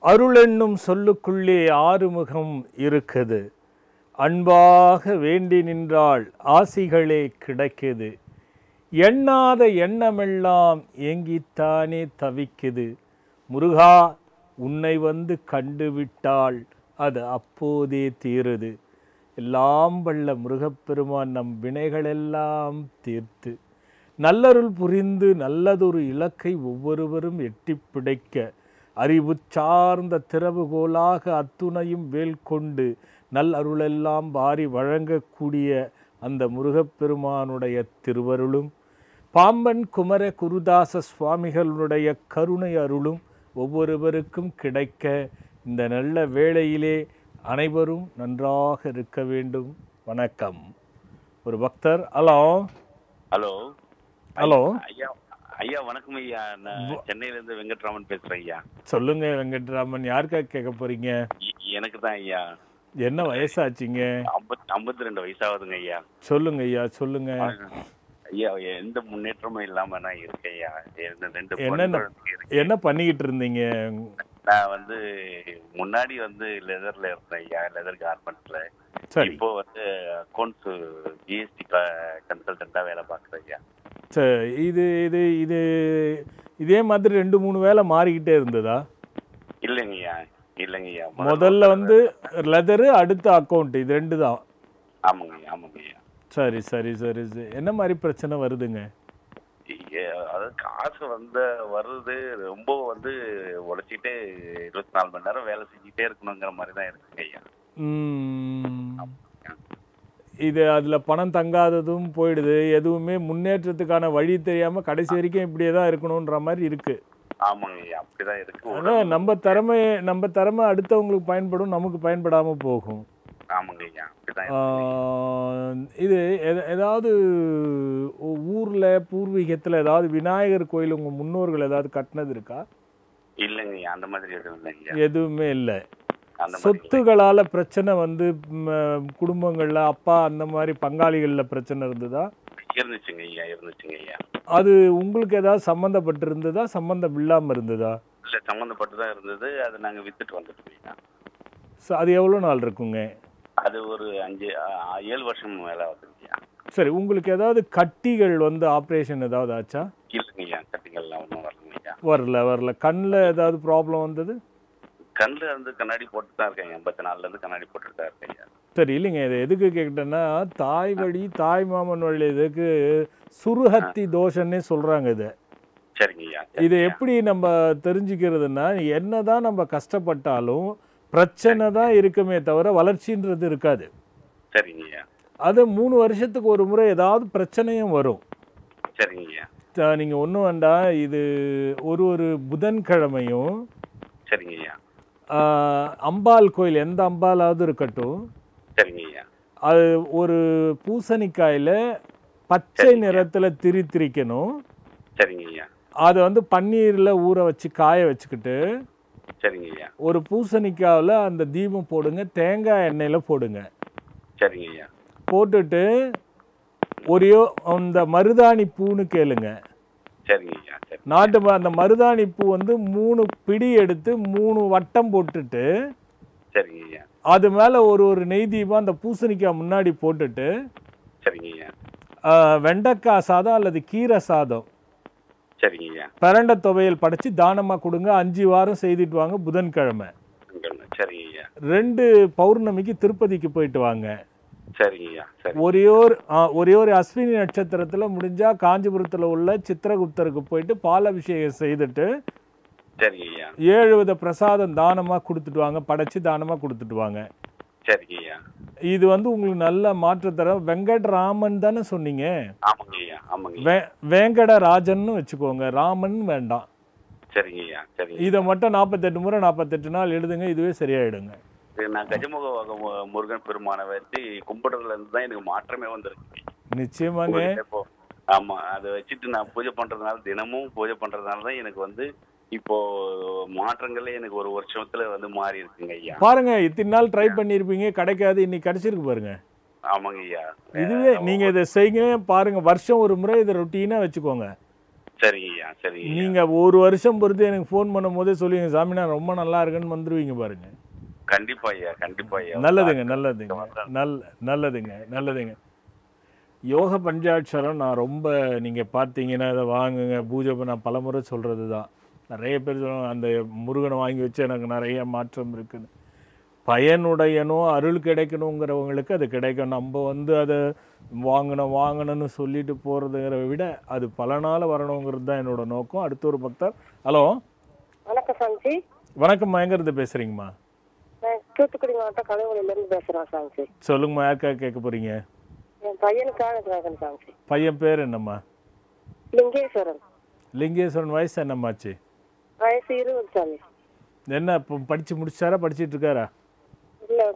அருள் என்னும் சொல்லுக்குள்ளே ஆறுமுகம் இருக்குது அன்பாக வேண்டி நின்றால் ஆசிகளே கிடைக்குது எண்ணாத எண்ணமெல்லாம் ஏங்கித்தானே தவிக்குது முருகா உன்னை வந்து கண்டுவிட்டால் அது அப்போதே தீருது எல்லாம் வல்ல முருகப்பெருமான் நம் வினைகளெல்லாம் தீர்த்து நல்லருள் புரிந்து நல்லதொரு இலக்கை ஒவ்வொருவரும் எட்டிப் பிடைக்க அறிவு சார்ந்த திறவுகோலாக அத்துணையும் வேல் கொண்டு நல் அருளெல்லாம் வாரி வழங்கக்கூடிய அந்த முருகப்பெருமானுடைய திருவருளும் பாம்பன் குமர குருதாச சுவாமிகளுடைய கருணை அருளும் ஒவ்வொருவருக்கும் கிடைக்க இந்த நல்ல வேளையிலே அனைவரும் நன்றாக இருக்க வேண்டும் வணக்கம் ஒரு பக்தர் ஹலோ ஹலோ ஹலோ ஐயா ஐயா வணக்கம் ஐயா நான் சென்னையில இருந்து வெங்கட்ராமன் பேசுறேன் ஐயா சொல்லுங்க வெங்கட்ராமன் யாருக்காக கேட்க போறீங்க எ- எனக்கு தான் ஐயா என்ன வயசாச்சுங்க ஐம்பத் ஐம்பத்தி ரெண்டு வயசாகுதுங்க ஐயா சொல்லுங்க ஐயா சொல்லுங்க ஐயா எந்த முன்னேற்றமும் இல்லாம நான் இருக்கேன் ஐயா இந்த ரெண்டு பொண் என்னென்ன- குழந்தைங்க இருக்கு. என்ன பண்ணிக்கிட்டு இருந்தீங்க நான் வந்து முன்னாடி வந்து லெதர்ல இருந்தேன் ஐயா லெதர் கார்மெண்ட்ஸ்ல சரி இப்போ வந்து அக்கௌண்ட்ஸ் ஜிஎஸ்டி கன்சல்டண்டா வேலை பார்க்குறேன் ஐயா சரி இது இது இது இதே மாதிரி ரெண்டு மூணு வேலை மாறிக்கிட்டே இருந்ததா இல்லைங்க ஐயா இல்லைங்க ஐயா முதல்ல வந்து லெதரு அடுத்த அக்கௌண்ட் இது ரெண்டு தான் ஆமாங்க ஐயா ஆமாங்க ஐயா சரி சரி சரி சரி என்ன மாதிரி பிரச்சனை வருதுங்க இங்க அதாவது காசு வந்து வருது ரொம்ப வந்து உழைச்சிட்டே இருபத்தி நாலு மணி நேரம் வேலை செஞ்சுட்டே இருக்கணுங்கிற மாதிரி தான் இருக்குங்க ஐயா ம், இது அதில் பணம் தங்காததும் போயிடுது எதுவுமே முன்னேற்றத்துக்கான வழி தெரியாமல் கடைசி வரைக்கும் இப்படியே தான் இருக்கணுன்ற மாதிரி இருக்குது ஆமாங்க ஐயா அப்படிதான் இருக்கு அதான் நம்ம திறமை நம்ம திறமை அடுத்தவங்களுக்கு பயன்படும் நமக்கு பயன்படாமல் போகும் ஆமாங்க ஐயா அப்படிதான் இருக்கு. ஆஹ் இது எத- ஏதாவது ஊ- ஊர்ல பூர்வீகத்துல ஏதாவது விநாயகர் கோயில் உங்க முன்னோர்கள் ஏதாவது கட்டினது இருக்கா இல்லைங்க ஐயா அந்த மாதிரி எதுவும் இல்லைங்க ஐயா எதுவுமே இல்லை அந்த மாதிரி இல்லை. சொத்துகளால பிரச்சனை வந்து ம், குடும்பங்கள்ல அப்பா அந்த மாதிரி பங்காளிகள்ல பிரச்சனை இருந்ததா இருந்துச்சுங்க ஐயா இருந்துச்சுங்க ஐயா அது உங்களுக்கு ஏதாவது சம்மந்தப்பட்டு இருந்ததா சம்மந்தம் இல்லாம இருந்ததா இல்ல சம்மந்தப்பட்டு தான் இருந்தது அதை நாங்க வித்துட்டு வந்துட்டோம் ஐயா ச- அது எவ்வளோ நாள் இருக்குங்க அது ஒரு அஞ்சு ஆ, ஏழு வருஷம் மேல ஆகுதுங்க ஐயா சரி உங்களுக்கு ஏதாவது கட்டிகள் வந்து ஆப்ரேஷன் ஏதாவது ஆச்சா இல்லைங்க ஐயா கட்டிங்கள்லாம் ஒன்றும் வரலைங்க ஐயா வரல வரல கண்ணில் ஏதாவது ப்ராப்ளம் வந்தது கண்ணில் இருந்து கண்ணாடி போட்டு தான் இருக்கேன் எண்பத்தி நாலுல இருந்து கண்ணாடி போட்டுட்டு தான் இருக்கேன் ஐயா சரி இல்லைங்க இது எதுக்கு கேட்டேன்னா தாய் வழி தாய் மாமன் வழி இதுக்கு சுருஹத்தி தோஷன்னே சொல்றாங்க இது சரிங்க ஐயா இது எப்படி நம்ம தெரிஞ்சுக்கிறதுனா என்னதான் நம்ம கஷ்டப்பட்டாலும் பிரச்சனை தான் இருக்குமே தவிர வளர்ச்சின்றது இருக்காது சரிங்க ஐயா அது மூணு வருஷத்துக்கு ஒரு முறை ஏதாவது பிரச்சனையும் வரும் சரிங்க ஐயா த- நீங்க ஒன்றும் வேண்டாம் இது ஒரு ஒரு புதன்கிழமையும் சரிங்க ஐயா ஆஹ், அம்பாள் கோயில் எந்த அம்பாலாவது இருக்கட்டும் சரிங்க ஐயா அது ஒரு பூசணிக்காயில பச்சை நிறத்துல திரி திரிக்கணும் சரிங்க ஐயா அதை வந்து பன்னீர்ல ஊற வச்சு காய வச்சுக்கிட்டு சரிங்க ஐயா ஒரு பூசணிக்காவில் அந்த தீபம் போடுங்க தேங்காய் எண்ணெயில போடுங்க சரிங்க ஐயா போட்டுட்டு ஒரே அந்த மருதாணி பூன்னு கேளுங்க சரிங்க ஐயா சரி நாட்டு ம- அந்த மருதாணி பூ வந்து மூணு பிடி எடுத்து மூணு வட்டம் போட்டுட்டு சரிங்க ஐயா அது மேல ஒரு ஒரு நெய் தீபம் அந்த பூசணிக்காய் முன்னாடி போட்டுட்டு சரிங்க ஐயா ஆஹ், வெண்டைக்காய் சாதம் அல்லது கீரை சாதம் சரிங்க ஐயா பிரண்ட துவையல் படைச்சு தானமா கொடுங்க அஞ்சு வாரம் செய்துட்டு வாங்க புதன்கிழமை இங்கன்னு. சரிங்க ஐயா ரெண்டு பௌர்ணமிக்கு திருப்பதிக்கு போயிட்டு வாங்க சரிங்க ஐயா சரி ஒரே ஒரு ஆ, ஒரே ஒரு அஸ்வினி நட்சத்திரத்துல முடிஞ்சா காஞ்சிபுரத்துல உள்ள சித்திரகுப்தருக்கு போயிட்டு பாலாபிஷேகம் செய்துட்டு சரிங்க ஐயா ஏழு வித பிரசாதம் தானமா கொடுத்துட்டு வாங்க படைச்சு தானமா கொடுத்துட்டு வாங்க சரிங்க ஐயா இது வந்து உங்களுக்கு நல்ல மாற்றம் தரும் வெங்கட்ராமன் தானே சொன்னீங்க ஆமாங்க ஐயா ஆமாங்க ஐயா. வே வேங்கடராஜன்னு வச்சுக்கோங்க ராமன் வேண்டாம் சரிங்க ஐயா சரிங்க இதை மட்டும் நாற்பத்தெட்டு முறை நாற்பத்தெட்டு நாள் எழுதுங்க இதுவே சரியாயிடுங்க இது நான் கஜமுக வக மு- முருகன் பெருமானை வச்சு கும்பிடுறதுல இருந்து தான் எனக்கு மாற்றமே வந்திருக்கு நிச்சயமாங்க இப்போ ஆமா அதை வச்சுட்டு நான் பூஜை பண்றதுனால தினமும் பூஜை பண்றதுனால தான் எனக்கு வந்து இப்போ மாற்றங்களே எனக்கு ஒரு வருஷத்துல வந்து மாறி இருக்குங்க ஐயா பாருங்க இத்தனை நாள் ட்ரை பண்ணியிருப்பீங்க கிடைக்காது இன்னைக்கு கிடைச்சிருக்கு பாருங்க ஆமாங்க ஐயா இதுவே நீங்க இதை செய்யுங்க பாருங்க வருஷம் ஒரு முறை இதை ரொட்டீனா வச்சுக்கோங்க சரிங்க ஐயா சரிங்க ஐயா. நீங்க ஒரு வருஷம் பொறுத்து எனக்கு ஃபோன் பண்ணும் போதே சொல்லுவீங்க சாமி நான் ரொம்ப நல்லா இருக்கேன்னு வந்துருவீங்க பாருங்க கண்டிப்பா ஐயா கண்டிப்பா ஐயா நல்லதுங்க நல்லதுங்க நல்ல நல்லதுங்க நல்லதுங்க யோக பஞ்சாட்சரம் நான் ரொம்ப நீங்கள் பார்த்தீங்கன்னா இதை வாங்குங்க பூஜை பண்ண நான் பலமுறை சொல்கிறது தான் நிறைய பேர் சொல்லுவாங்க அந்த முருகனை வாங்கி வச்சு எனக்கு நிறைய மாற்றம் இருக்குன்னு பயனுடையனும் அருள் கிடைக்கணுங்கிறவங்களுக்கு அது கிடைக்கும் நம்ம வந்து அதை வாங்கணும் வாங்கணும்னு சொல்லிட்டு போகிறதுங்கிற விட அது பலனால் வரணுங்கிறது தான் என்னோட நோக்கம் அடுத்த ஒரு பக்தர் ஹலோ வணக்கம் சாமிஜி வணக்கம் எங்கேருந்து பேசுகிறீங்கம்மா நான் தூத்துக்குடி மாவட்டம் கழுகுலிலேருந்து பேசுகிறேன் சாமிஜி சொல்லுங்கம்மா யாருக்காக கேட்க போகிறீங்க என் பையனுக்காக கேட்கணும் சாமிஜி பையன் பேர் என்னம்மா லிங்கேஸ்வரன் லிங்கேஸ்வரன் வயசு என்னம்மாச்சு வயசு இருபது சாமி என்ன இப்போ படித்து முடிச்சாரா படிச்சிட்டு இருக்காரா இல்லை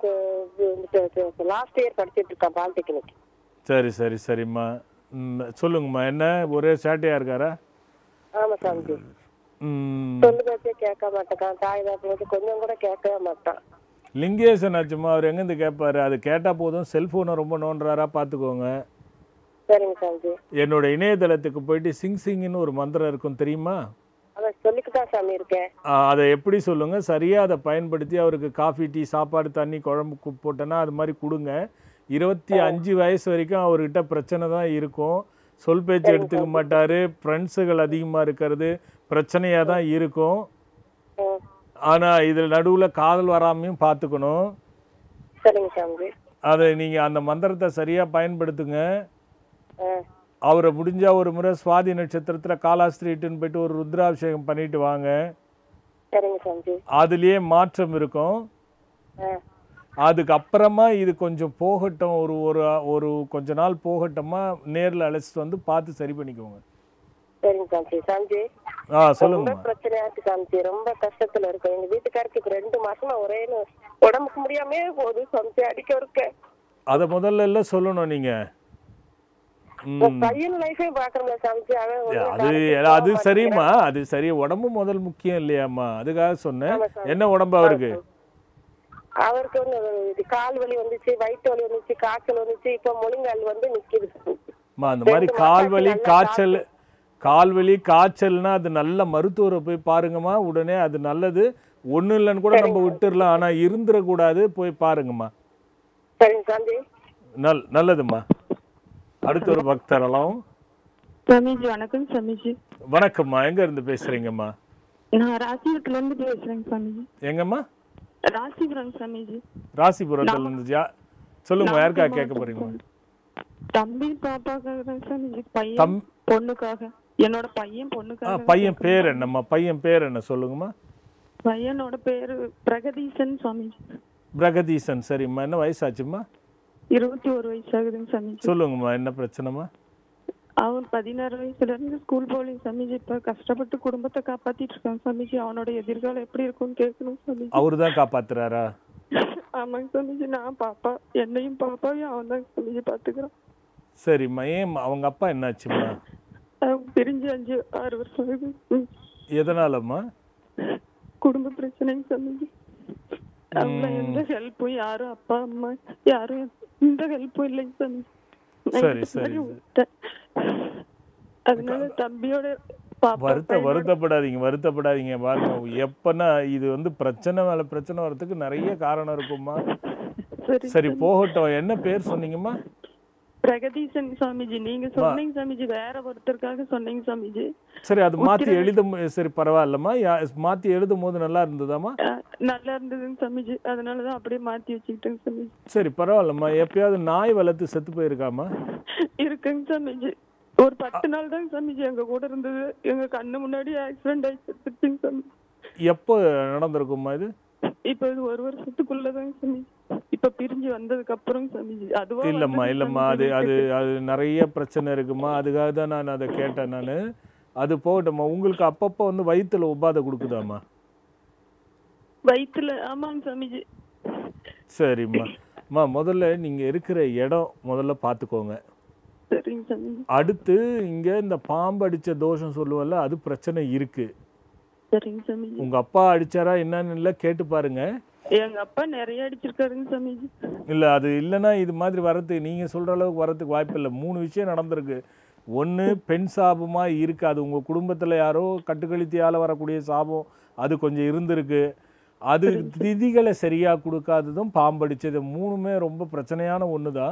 லாஸ்ட் இயர் படிச்சிட்டு இருக்கான் பாலிடெக்னிக் சரி சரி சரிம்மா ம், சொல்லுங்கம்மா என்ன ஒரே சேட்டையாக இருக்காரா ஆமாம் சாமிஜி ம், சொல்லு பேச்சே கேட்க மாட்டேக்கான் தாய் தான் கொஞ்சம் கூட கேட்கவே மாட்டான் லிங்கேசன் ஆச்சும்மா அவர் எங்கேருந்து கேட்பாரு அது கேட்டால் போதும் செல்ஃபோனை ரொம்ப நோண்டுறாரா பார்த்துக்கோங்க சரிங்க சாமிஜி என்னோட இணையதளத்துக்கு போயிட்டு சிங் சிங்னு ஒரு மந்திரம் இருக்கும் தெரியுமா அதை சொல்லிட்டு தான் சாமி இருக்கேன் ஆ, அதை எப்படி சொல்லுங்கள் சரியாக அதை பயன்படுத்தி அவருக்கு காஃபி டீ சாப்பாடு தண்ணி குழம்பு கு- போட்டேன்னா அது மாதிரி கொடுங்க இருபத்தி அஞ்சு வயசு வரைக்கும் அவர்கிட்ட பிரச்சனை தான் இருக்கும் சொல் பேச்சு எடுத்துக்க மாட்டார் ஃப்ரெண்ட்ஸுகள் அதிகமாக இருக்கிறது பிரச்சனையாக தான் இருக்கும் ம் ஆனால் இதில் நடுவில் காதல் வராமையும் பார்த்துக்கணும் சரிங்க சாமிஜி அதை நீங்கள் அந்த மந்திரத்தை சரியாக பயன்படுத்துங்க ஆ அவரை முடிஞ்சா ஒரு முறை சுவாதி நட்சத்திரத்தில் காலாஸ்திரீட்டுன்னு போயிட்டு ஒரு ருத்ராபிஷேகம் பண்ணிட்டு வாங்க சரிங்க சாமிஜி அதுலேயே மாற்றம் இருக்கும் ஆ அதுக்கப்புறமா இது கொஞ்சம் போகட்டும் ஒரு ஒரு ஒரு கொஞ்ச நாள் போகட்டுமா நேரில் அழைச்சிட்டு வந்து பார்த்து சரி பண்ணிக்கோங்க சரிங்க சாமிஜி சாமிஜி ஆ ரொம்ப சொல்லுங்கம்மா பிரச்சனையா இருக்கு சாமிஜி ரொம்ப கஷ்டத்துல இருக்கும் எங்க வீட்டுக்காருக்கு இப்ப ரெண்டு மாசமா ஒரே நோ- உடம்புக்கு முடியாமே போகுது சாமிஜி அடிக்க இருக்க அதை முதல்ல எல்லாம் சொல்லணும் நீங்கள் ம் பையன் லைஃபே பாக்குறோம்ல சாமிஜி அவன் ஒழுங்கா அது காலேஜுக்கு அது போக சரிம்மா அது சரி உடம்பு முதல் முக்கியம் இல்லையாம்மா அதுக்காக சொன்னேன் ஆமா சாமி. என்ன உடம்பு அவருக்கு மாட்டேங்கிறான். அவருக்கு வந்து இது கால் வலி வந்துச்சு வயிற்று வலி வந்துச்சு காய்ச்சல் வந்துச்சு இப்ப முழங்கால் வந்து நிக்குது சாமிஜி. அம்மா அந்த மாதிரி ரெண்டு கால் மாசம் வலி நல்லா காய்ச்சல் கால் வலி காய்ச்சல்னா அது நல்ல மருத்துவரை போய் பாருங்கம்மா உடனே அது நல்லது ஒன்றும் இல்லைன்னு கூட நம்ம விட்டுறலாம் ஆனால் இருந்துடக்கூடாது போய் பாருங்கம்மா சரிங்க சாமிஜி நல் நல்லதும்மா அடுத்த ஒரு பக்தரலாம் சமீஜி வணக்கம் சமீஜி வணக்கம்மா எங்க இருந்து பேசுறீங்கம்மா நான் ராசிபுரத்துல இருந்து பேசுறேங்க சாமிஜி எங்கம்மா ராசிபுரம் சாமிஜி ராசிபுரத்துல இருந்து யா சொல்லுங்கம்மா யாருக்கா கேட்க போறீங்கம்மா தம்பி பாப்பாக்காக தான் சாமிஜி பையன் தம் பொண்ணுக்காக என்னோட பையன் ஆ பொண்ணுக்காக பையன் பேர் என்னம்மா பையன் பேர் என்ன சொல்லுங்கம்மா பையனோட பேரு பிரகதீசன் சுவாமிஜி பிரகதீசன் சரிம்மா என்ன வயசாச்சும்மா இருபத்தி ஒரு வயசு ஆகுதுங்க சாமிஜி சொல்லுங்கம்மா என்ன பிரச்சனைம்மா அவன் பதினாறு வயசுல இருந்து ஸ்கூல் போகலைங்க சாமிஜி இப்ப கஷ்டப்பட்டு குடும்பத்தை காப்பாத்திட்டு இருக்கான் சாமிஜி அவனோட எதிர்காலம் எப்படி இருக்கும்னு கேட்கணும் சாமிஜி அவரு தான் காப்பாத்துறாரா ஆமாங்க சாமிஜி நான் பாப்பா என்னையும் பாப்பாவையும் அவன் தான் சாமிஜி பாத்துக்கிறான் சரிம்மா ஏன் அவங்க அப்பா என்னாச்சும்மா அவங்க பிரிஞ்சு அஞ்சு ஆறு வருஷம் ஆகுது ம். எதனாலம்மா குடும்ப பிரச்சனைங்க சாமிஜி அவங்க எந்த ஹெல்ப்பும் யாரும் அப்பா அம்மா யாரும் எந்த ஹெல்ப்பும் இல்லைங்க சாமி நான் சரி, இதுக்கு சரி, முன்னாடி விட்டேன். அதனால தம்பியோட பாப்பா வருத்த பையனோட- வருத்தப்படாதீங்க வருத்தப்படாதீங்க பாருங்க எப்பன்னா இது வந்து பிரச்சனை மேல பிரச்சனை வர்றதுக்கு நிறைய காரணம் இருக்கும்மா சரி சரி போகட்டும் என்ன பேர் சொன்னீங்கம்மா பிரகதீசன் சாமிஜி நீங்க சொன்னீங்க சாமிஜி வேற ஒருத்தருக்காக சொன்னீங்க சாமிஜி சரி அது மாத்தி எழுத மு- சரி பரவாயில்லம்மா யா- மாத்தி எழுதும் போது நல்லா இருந்ததாம்மா அஹ், நல்லா இருந்ததுங்க சாமிஜி அதனாலதான் அப்படியே மாத்தி வச்சுக்கிட்டேங்க சாமிஜி சரி பரவாயில்லம்மா எப்பயாவது நாய் வளர்த்து செத்து போயிருக்காமா இருக்குங்க சாமிஜி ஒரு பத்து நாள் தான் சாமிஜி எங்க கூட இருந்தது எங்க கண்ணு முன்னாடி ஆக்சிடென்ட் ஆகி செத்துச்சுங்க சாமி எப்போ நடந்திருக்கும்மா இது இப்ப இது ஒரு வருஷத்துக்குள்ளதாங்க சாமி இப்ப பிரிஞ்சு வந்ததுக்கு அப்புறம் சாமிஜி அதுவா இல்லம்மா வந்தது இல்லம்மா அது சாமிஜி. அது அது நிறைய பிரச்சனை இருக்குமா அதுக்காக தான் நான் அதை கேட்டேன் நான் அது போகட்டும்மா உங்களுக்கு அப்பப்போ வந்து வயித்துல உபாதை கொடுக்குதாம்மா வயித்துல ஆமாங்க சாமிஜி சரிம்மா அம்மா முதல்ல நீங்க இருக்கிற இடம் முதல்ல பார்த்துக்கோங்க சரிங்க சாமிஜி அடுத்து இங்க இந்த பாம்பு அடிச்ச தோஷம் சொல்லுவல்ல அது பிரச்சனை இருக்கு சரிங்க சாமிஜி உங்க அப்பா அடிச்சாரா என்னன்னு இல்லை கேட்டு பாருங்க எங்க அப்பா நிறைய அடிச்சிருக்காருங்க சாமிஜி இல்ல அது இல்லைன்னா இது மாதிரி வரதுக்கு நீங்க சொல்ற அளவுக்கு வரதுக்கு வாய்ப்பு இல்லை மூணு விஷயம் நடந்திருக்கு ஒன்று பெண் சாபமாக இருக்காது உங்கள் குடும்பத்தில் யாரோ கட்டுக்கழித்தியால் வரக்கூடிய சாபம் அது கொஞ்சம் இருந்திருக்கு அது திதிகளை சரியாக கொடுக்காததும் பாம்படிச்சது மூணுமே ரொம்ப பிரச்சனையான ஒன்று தான்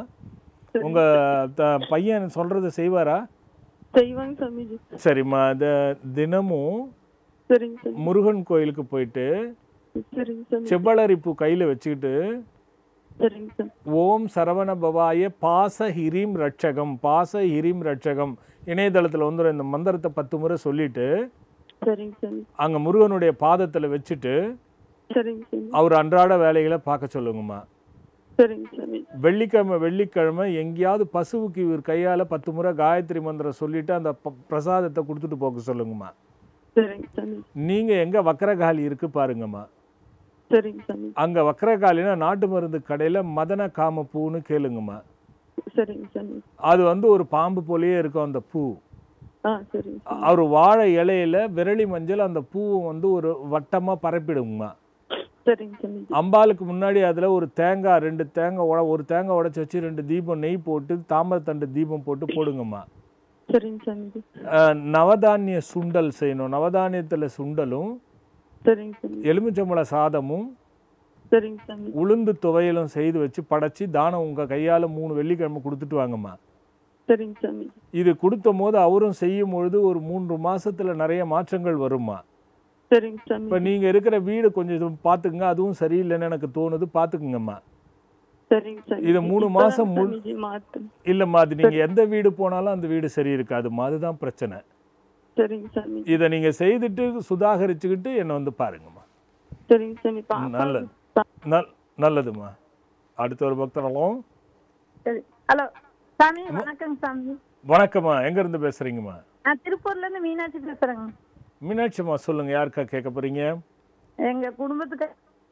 உங்கள் த பையன் சொல்கிறத செய்வாரா செய்வாங்க சாமிஜி சரிம்மா இந்த தினமும் சரிங்க சாமி முருகன் கோயிலுக்கு போயிட்டு சரிங்க சாமி செவ்வளரிப்பூ கையில் வச்சுக்கிட்டு சரிங்க சாமி ஓம் சரவண பவாய பாச ஹிரீம் ரட்சகம் பாச ஹிரீம் ரட்சகம் இணையதளத்தில் வந்து இந்த மந்திரத்தை பத்து முறை சொல்லிட்டு சரிங்க சாமி அங்கே முருகனுடைய பாதத்தில் வச்சுட்டு சரிங்க சாமி அவர் அன்றாட வேலைகளை பார்க்க சொல்லுங்கம்மா சரிங்க சாமி வெள்ளிக்கிழமை வெள்ளிக்கிழமை எங்கேயாவது பசுவுக்கு இவர் கையால் பத்து முறை காயத்ரி மந்திரம் சொல்லிட்டு அந்த ப- பிரசாதத்தை கொடுத்துட்டு போக சொல்லுங்கம்மா சரிங்க சாமி நீங்கள் எங்கே வக்கரகாலி இருக்கு பாருங்கம்மா சரிங்க சாமி அங்கே வக்கரகாலினா நாட்டு மருந்து கடையில் மதன காம பூன்னு கேளுங்கம்மா சரிங்க சாமி அது வந்து ஒரு பாம்பு போலயே இருக்கும் அந்த பூ ஆ சரிங்க சாமி அவர் வாழை இலையில விரலி மஞ்சள் அந்த பூவை வந்து ஒரு வட்டமாக பரப்பிடுங்கம்மா சரிங்க சாமி அம்பாளுக்கு முன்னாடி அதில் ஒரு தேங்காய் ரெண்டு தேங்காய் உட ஒரு தேங்காய் உடைச்சி வச்சு ரெண்டு தீபம் நெய் போட்டு தாமரத்தண்டு தீபம் போட்டு போடுங்கம்மா சரிங்க சாமி அஹ், நவதானிய சுண்டல் செய்யணும் நவதானியத்தில் சுண்டலும் சரிங்க சாமி எலுமிச்சம்பழ சாதமும் சரிங்க சாமி உளுந்து துவையலும் செய்து வச்சு படைச்சி தானம் உங்கள் கையால் மூணு வெள்ளிக்கிழமை கொடுத்துட்டு வாங்கம்மா சரிங்க சாமி இது கொடுத்த போது அவரும் செய்யும் பொழுது ஒரு மூன்று மாசத்துல நிறைய மாற்றங்கள் வருமா சரிங்க சாமி இப்போ நீங்கள் இருக்கிற வீடு கொஞ்சம் இது பார்த்துக்குங்க அதுவும் சரியில்லைன்னு எனக்கு தோணுது பார்த்துக்குங்கம்மா சரிங்க சாமி இது மூணு மாசம் முழு- சாமிஜி மாத்து இல்லைம்மா அது நீங்கள் எந்த வீடு போனாலும் அந்த வீடு சரி இருக்காதும்மா அதுதான் பிரச்சனை சரிங்க சாமி இதை நீங்கள் செய்துட்டு சுதாகரிச்சுக்கிட்டு என்னை வந்து பாருங்கம்மா சரிங்க சாமி பாப்பா நல்லது நல் நல்லதும்மா அடுத்த ஒரு பக்தர்களும் சரி ஹலோ சாமி வணக்கங்க சாமி வணக்கம்மா எங்கேருந்து பேசுகிறீங்கம்மா நான் திருப்பூர்ல இருந்து மீனாட்சி பேசுறேங்க மீனாட்சிம்மா சொல்லுங்கள் யாருக்கா கேட்க போகிறீங்க எங்க குடும்பத்துக்கு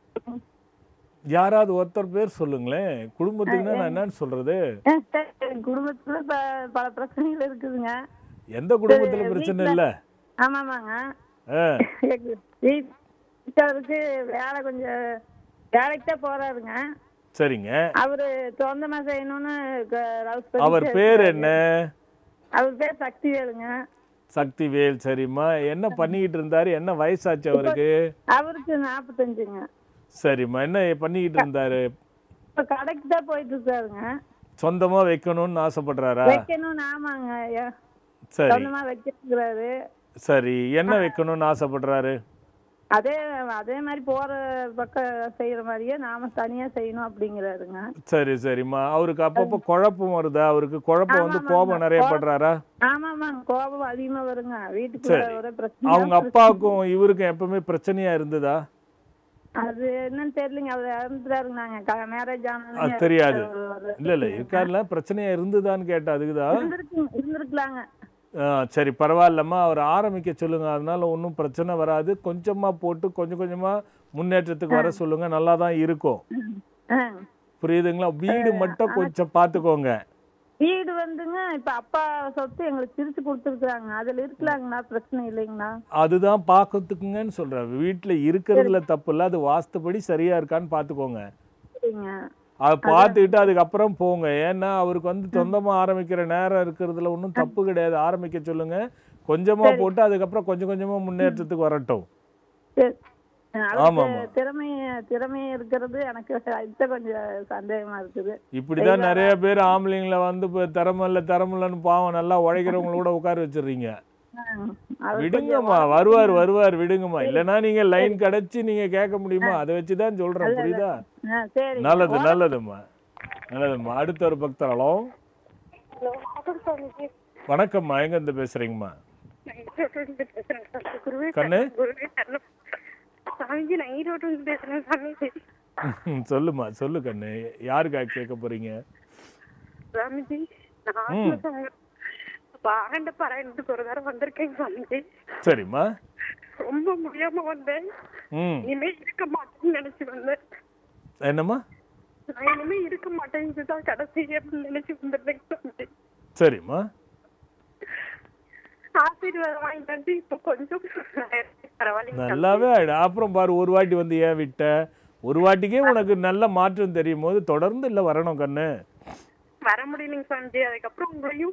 யாராவது ஒருத்தர் பேர் சொல்லுங்களேன் குடும்பத்துக்குன்னா நான் என்னன்னு சொல்கிறது அஹ் சரி, எங்க குடும்பத்துல ப- பல பிரச்சனைகள் இருக்குதுங்க எந்த குடும்பத்தில் பிரச்சனை இல்லை ஆமாமாங்க ஆ எங்க வீட்டுக்காரருக்கு வேலை கொஞ்சம் வேலைக்கு தான் போறாருங்க சரிங்க அவரு சொந்தமா செய்யணும்னு க- house பண்ணி அவர் பேர் என்ன அவர் பேர் சக்தி வேலுங்க சக்திவேல் சரிம்மா என்ன பண்ணிக்கிட்டு இருந்தாரு என்ன வயசாச்சு அவருக்கு அவருக்கு நாற்பத்தஞ்சுங்க சரிம்மா என்ன பண்ணிக்கிட்டு இருந்தாரு இப்ப கடைக்கு தான் போயிட்டு இருக்காருங்க சொந்தமா வைக்கணும்னு ஆசைப்படுறாரா வைக்கணும்னு ஆமாங்க ஐயா. சரி சொந்தமா வைக்கிறாரு சரி என்ன வைக்கணும்னு ஆசைப்படுறாரு அதே அதே மாதிரி போற பக்கம் செய்யற மாதிரியே நாம தனியா செய்யணும் அப்படிங்கிறாருங்க சரி சரிம்மா அவருக்கு அப்பப்போ குழப்பம் வருதா அவருக்கு குழப்பம் வந்து ஆமாம், கோபம் ஆமாம். நிறைய கோபம். படுறாரா ஆமாமாங்க கோபம் அதிகமா வருங்க வீட்டுக்குள்ள சரி. ஒரே பிரச்சனை அவங்க அப்பாவுக்கும் இவருக்கும் எப்பவுமே பிரச்சனையா இருந்ததா அது என்னன்னு தெரியலங்க அவர் இறந்துட்டாருங்க நாங்க மேரேஜ் அது தெரியாது. இல்ல இல்ல இருக்காருல பிரச்சனையா இருந்ததான்னு கேட்டா அதுக்குதான் இருந்திருக்கு இருந்திருக்கலாங்க ஆ, சரி பரவாயில்லம்மா அவர் ஆரம்பிக்க சொல்லுங்க அதனால ஒன்றும் பிரச்சனை வராது கொஞ்சமா போட்டு கொஞ்சம் கொஞ்சமா முன்னேற்றத்துக்கு வர சொல்லுங்க நல்லா தான் இருக்கும் ஆ. புரியுதுங்களா வீடு மட்டும் கொஞ்சம் பார்த்துக்கோங்க வீடு வந்துங்க இப்ப அப்பா சொத்து எங்களுக்கு பிரிச்சு கொடுத்துருக்காங்க அதுல இருக்கலாங்கண்ணா பிரச்சனை இல்லைங்கண்ணா அதுதான் பார்க்கறதுக்குங்கன்னு சொல்றேன் வீட்டில் இருக்கிறதுல தப்பு இல்லை அது வாஸ்துபடி சரியா இருக்கான்னு பார்த்துக்கோங்க சரிங்க அதை பார்த்துக்கிட்டு அதுக்கப்புறம் போங்க ஏன்னா அவருக்கு வந்து சொந்தமா ஆரம்பிக்கிற நேரம் இருக்கிறதுல ஒன்றும் தப்பு கிடையாது ஆரம்பிக்க சொல்லுங்க கொஞ்சமா போட்டு அதுக்கப்புறம் கொஞ்சம் கொஞ்சமா முன்னேற்றத்துக்கு வரட்டும் சரி. ஆமாம், அவருக்கு ஆமாம். திறமை திறமை இருக்கிறது எனக்கு இது கொஞ்சம் சந்தேகமா இருக்குது இப்படிதான் நிறைய பேர் ஆம்பளைங்களை வந்து இப்போ திறமல்ல திறமல்லன்னு பாவம் நல்லா உழைக்கிறவங்களோட உட்கார வச்சிடுறீங்க அவர் விடுங்கம்மா வருவார் வருவார் விடுங்கம்மா இல்லைன்னா நீங்க லைன் கிடைச்சு நீங்க கேட்க முடியுமா அதை வச்சு தான் சொல்றேன் புரியுதா ஆ, சரி நல்லது நல்லதும்மா நல்லதும்மா அடுத்த ஒரு பக்தர்களோ ஹலோ வணக்கம் சாமிஜி வணக்கம்மா எங்க இருந்து பேசுறீங்கம்மா நான் ஈரோட்டிலிருந்து பேசுறேன் சாமி. குருவே கண்ணு? சரணம், குருவே சரணம். சாமிஜி நான் ஈரோட்டிலிருந்து பேசுறேன் சாமிஜி சொல்லுமா சொல்லு கண்ணு யாருக்கா கேட்க போறீங்க சாமிஜி நான் ஆத்ம சங்கம் ஆண்ட பாராயணத்துக்கு ஒரு தடவை வந்திருக்கேன் சாமிஜி சரிம்மா ரொம்ப முடியாம வந்தேன் ம் இனிமே இருக்க மாட்டேன்னு நினைச்சு வந்தேன் என்னம்மா நான் இனிமே இருக்க மாட்டேன் இதுதான் கடைசி அப்படின்னு நினைச்சு வந்திருந்தேன் சாமிஜி சரிம்மா ஆசீர்வாதம் வாங்கிட்டு வந்து இப்ப கொஞ்சம் பரவாயில்லைங்க சாமி. நல்லாவே ஆயிடும் அப்புறம் பாரு ஒரு வாட்டி வந்து ஏன் விட்ட ஒரு வாட்டிக்கே உனக்கு நல்ல மாற்றம் தெரியும் போது தொடர்ந்து இல்லை வரணும் கண்ணு வர முடியலைங்க சாமிஜி அதுக்கப்புறம் உங்களையும்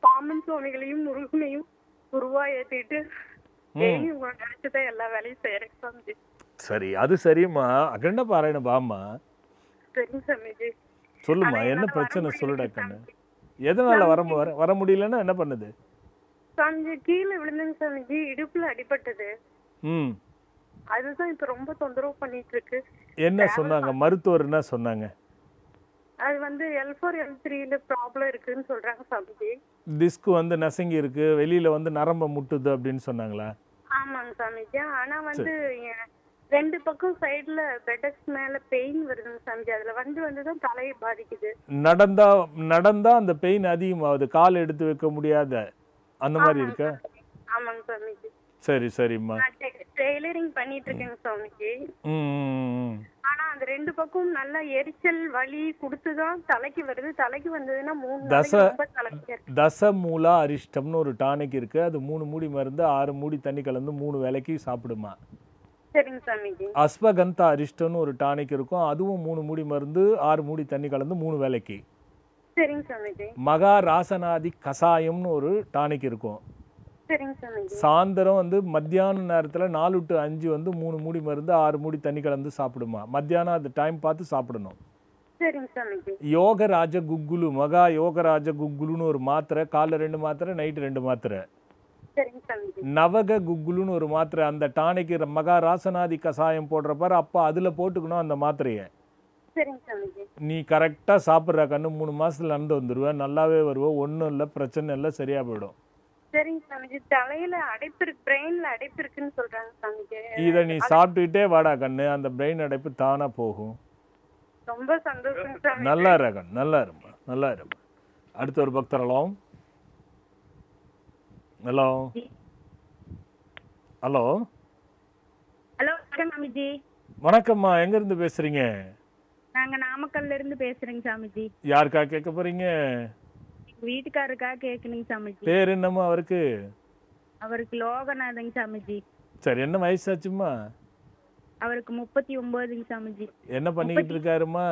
பாம்பன் சுவாமிகளையும் முருகனையும் உருவா ஏத்திட்டு டெய்லி உங்களை நினைச்சுதான் எல்லா வேலையும் செய்யறேன் சாமிஜி சரி அது சரிம்மா அகண்ட பாராயண பாம்மா சரிங்க சாமிஜி சொல்லுமா ஆனா என்ன என்னால வர பிரச்சனை முடியல சொல்லுடா கண்ணு சாமிஜி. எதனால வர மு- வர வர முடியலன்னா என்ன பண்ணுது சாமிஜி கீழே விழுந்தேங்க சாமிஜி இடுப்புல அடிபட்டது ம் அதுதான் இப்ப ரொம்ப தொந்தரவு பண்ணிட்டு இருக்கு என்ன சொன்னாங்க மருத்துவர் என்ன சொன்னாங்க அது வந்து எல் ஃபோர் எல் த்ரீல ப்ராப்ளம் இருக்குன்னு சொல்றாங்க சாமிஜி டிஸ்க் வந்து நசுங்கி இருக்கு வெளியில வந்து நரம்ப முட்டுது அப்படின்னு சொன்னாங்களா ஆமாங்க சாமிஜி ஆனா வந்து என் ரெண்டு பக்கம் சைடுல பெடக்ஸ் மேல பெயின் வருதுங்க சாமிஜி அதுல வந்து வந்துதான் தலையை பாதிக்குது நடந்தா நடந்தா அந்த பெயின் அதிகமாகுது கால் எடுத்து வைக்க முடியாத அந்த மாதிரி ஆமாங்க இருக்கா சாமிஜி. ஆமாங்க சாமிஜி சரி சரிம்மா நான் டெய்லரிங் பண்ணிட்டு இருக்கேங்க சாமிஜி ம், ம், ம். ஆனா அந்த ரெண்டு பக்கம் நல்லா எரிச்சல் வலி கொடுத்துதான் தலைக்கு வருது தலைக்கு வந்ததுன்னா மூணு தச- நாளைக்கு ரொம்ப தலைக்கு இருக்கு. தசமூலா அரிஷ்டம்னு ஒரு டானிக் இருக்கு அது மூணு மூடி மருந்து ஆறு மூடி தண்ணி கலந்து மூணு வேளைக்கு சாப்பிடுமா சரிங்க சாமிஜி அஸ்வகந்தா அரிஷ்டம்னு ஒரு டானிக் இருக்கும் அதுவும் மூணு மூடி மருந்து ஆறு மூடி தண்ணி கலந்து மூணு வேளைக்கு சரிங்க சாமிஜி மகா ராசனாதி கசாயம்னு ஒரு டானிக் இருக்கும் சரிங்க சாமிஜி சாயந்தரம் வந்து மத்தியான நேரத்தில் நாலு டு அஞ்சு வந்து மூணு மூடி மருந்து ஆறு மூடி தண்ணி கலந்து சாப்பிடுமா மத்தியானம் அது டைம் பார்த்து சாப்பிடணும் சரிங்க சாமிஜி யோகராஜ குக்குலு மகா யோகராஜ குக்குலுன்னு ஒரு மாத்திரை காலைல ரெண்டு மாத்திரை நைட்டு ரெண்டு மாத்திரை சரிங்க சாமிஜி நவக குக்குலுன்னு ஒரு மாத்திரை அந்த டானிக்கு மகா ராசனாதி கசாயம் போடுற பாரு அப்போ அதில் போட்டுக்கணும் அந்த மாத்திரையை சரிங்க சாமிஜி நீ கரெக்டாக சாப்பிட்ற கண்ணு மூணு மாசத்துல நடந்து வந்துடுவேன் நல்லாவே வருவோம் ஒன்றும் இல்லை பிரச்சனை இல்லை சரியாக போயிடும் சரிங்க சாமிஜி தலையில அடைப்பு இருக்கு பிரெயின்ல அடைப்பு இருக்குன்னு சொல்றாங்க சாமிஜி இதை நீ சாப்பிட்டுக்கிட்டே வாடா கண்ணு அந்த பிரெயின் அடைப்பு தானாக போகும் ரொம்ப சந்தோஷம் சாமி நல்லா இருக்கணும் நல்லா இருமா நல்லா இருமா அடுத்த ஒரு பக்தர் ஹலோ ஹலோ ஹலோ ஹலோ வணக்கம் சாமிஜி வணக்கம்மா எங்கேருந்து பேசுகிறீங்க நாங்க நாமக்கல்ல இருந்து பேசுறேங்க சாமிஜி யாருக்கா கேட்க போகிறீங்க எங்க வீட்டுக்காரருக்காக கேட்கணுங்க சாமிஜி பேர் என்னம்மா அவருக்கு அவருக்கு லோகநாதங்க சாமிஜி சரி என்ன வயசாச்சும்மா அவருக்கு முப்பத்தி ஒன்பதுங்க சாமிஜி என்ன பண்ணிக்கிட்டு இருக்காருமா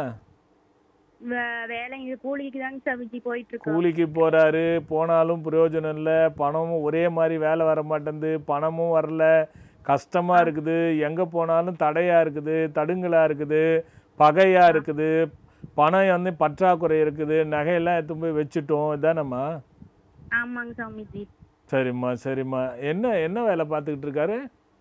வே- வேலைங்க கூலிக்கு தாங்க சாமிஜி போயிட்டு இருக்கோம் கூலிக்கு போறாரு போனாலும் பிரயோஜனம் இல்லை பணமும் ஒரே மாதிரி வேலை வர மாட்டேங்குது பணமும் வரல கஷ்டமா இருக்குது எங்க போனாலும் தடையா இருக்குது தடுங்கலா இருக்குது பகையா இருக்குது பணம் வந்து பற்றாக்குறை இருக்குது நகையெல்லாம் எடுத்து போய் வச்சுட்டோம் இதானம்மா ஆமாங்க சாமிஜி சரிம்மா சரிம்மா என்ன என்ன வேலை பார்த்துக்கிட்டு இருக்காரு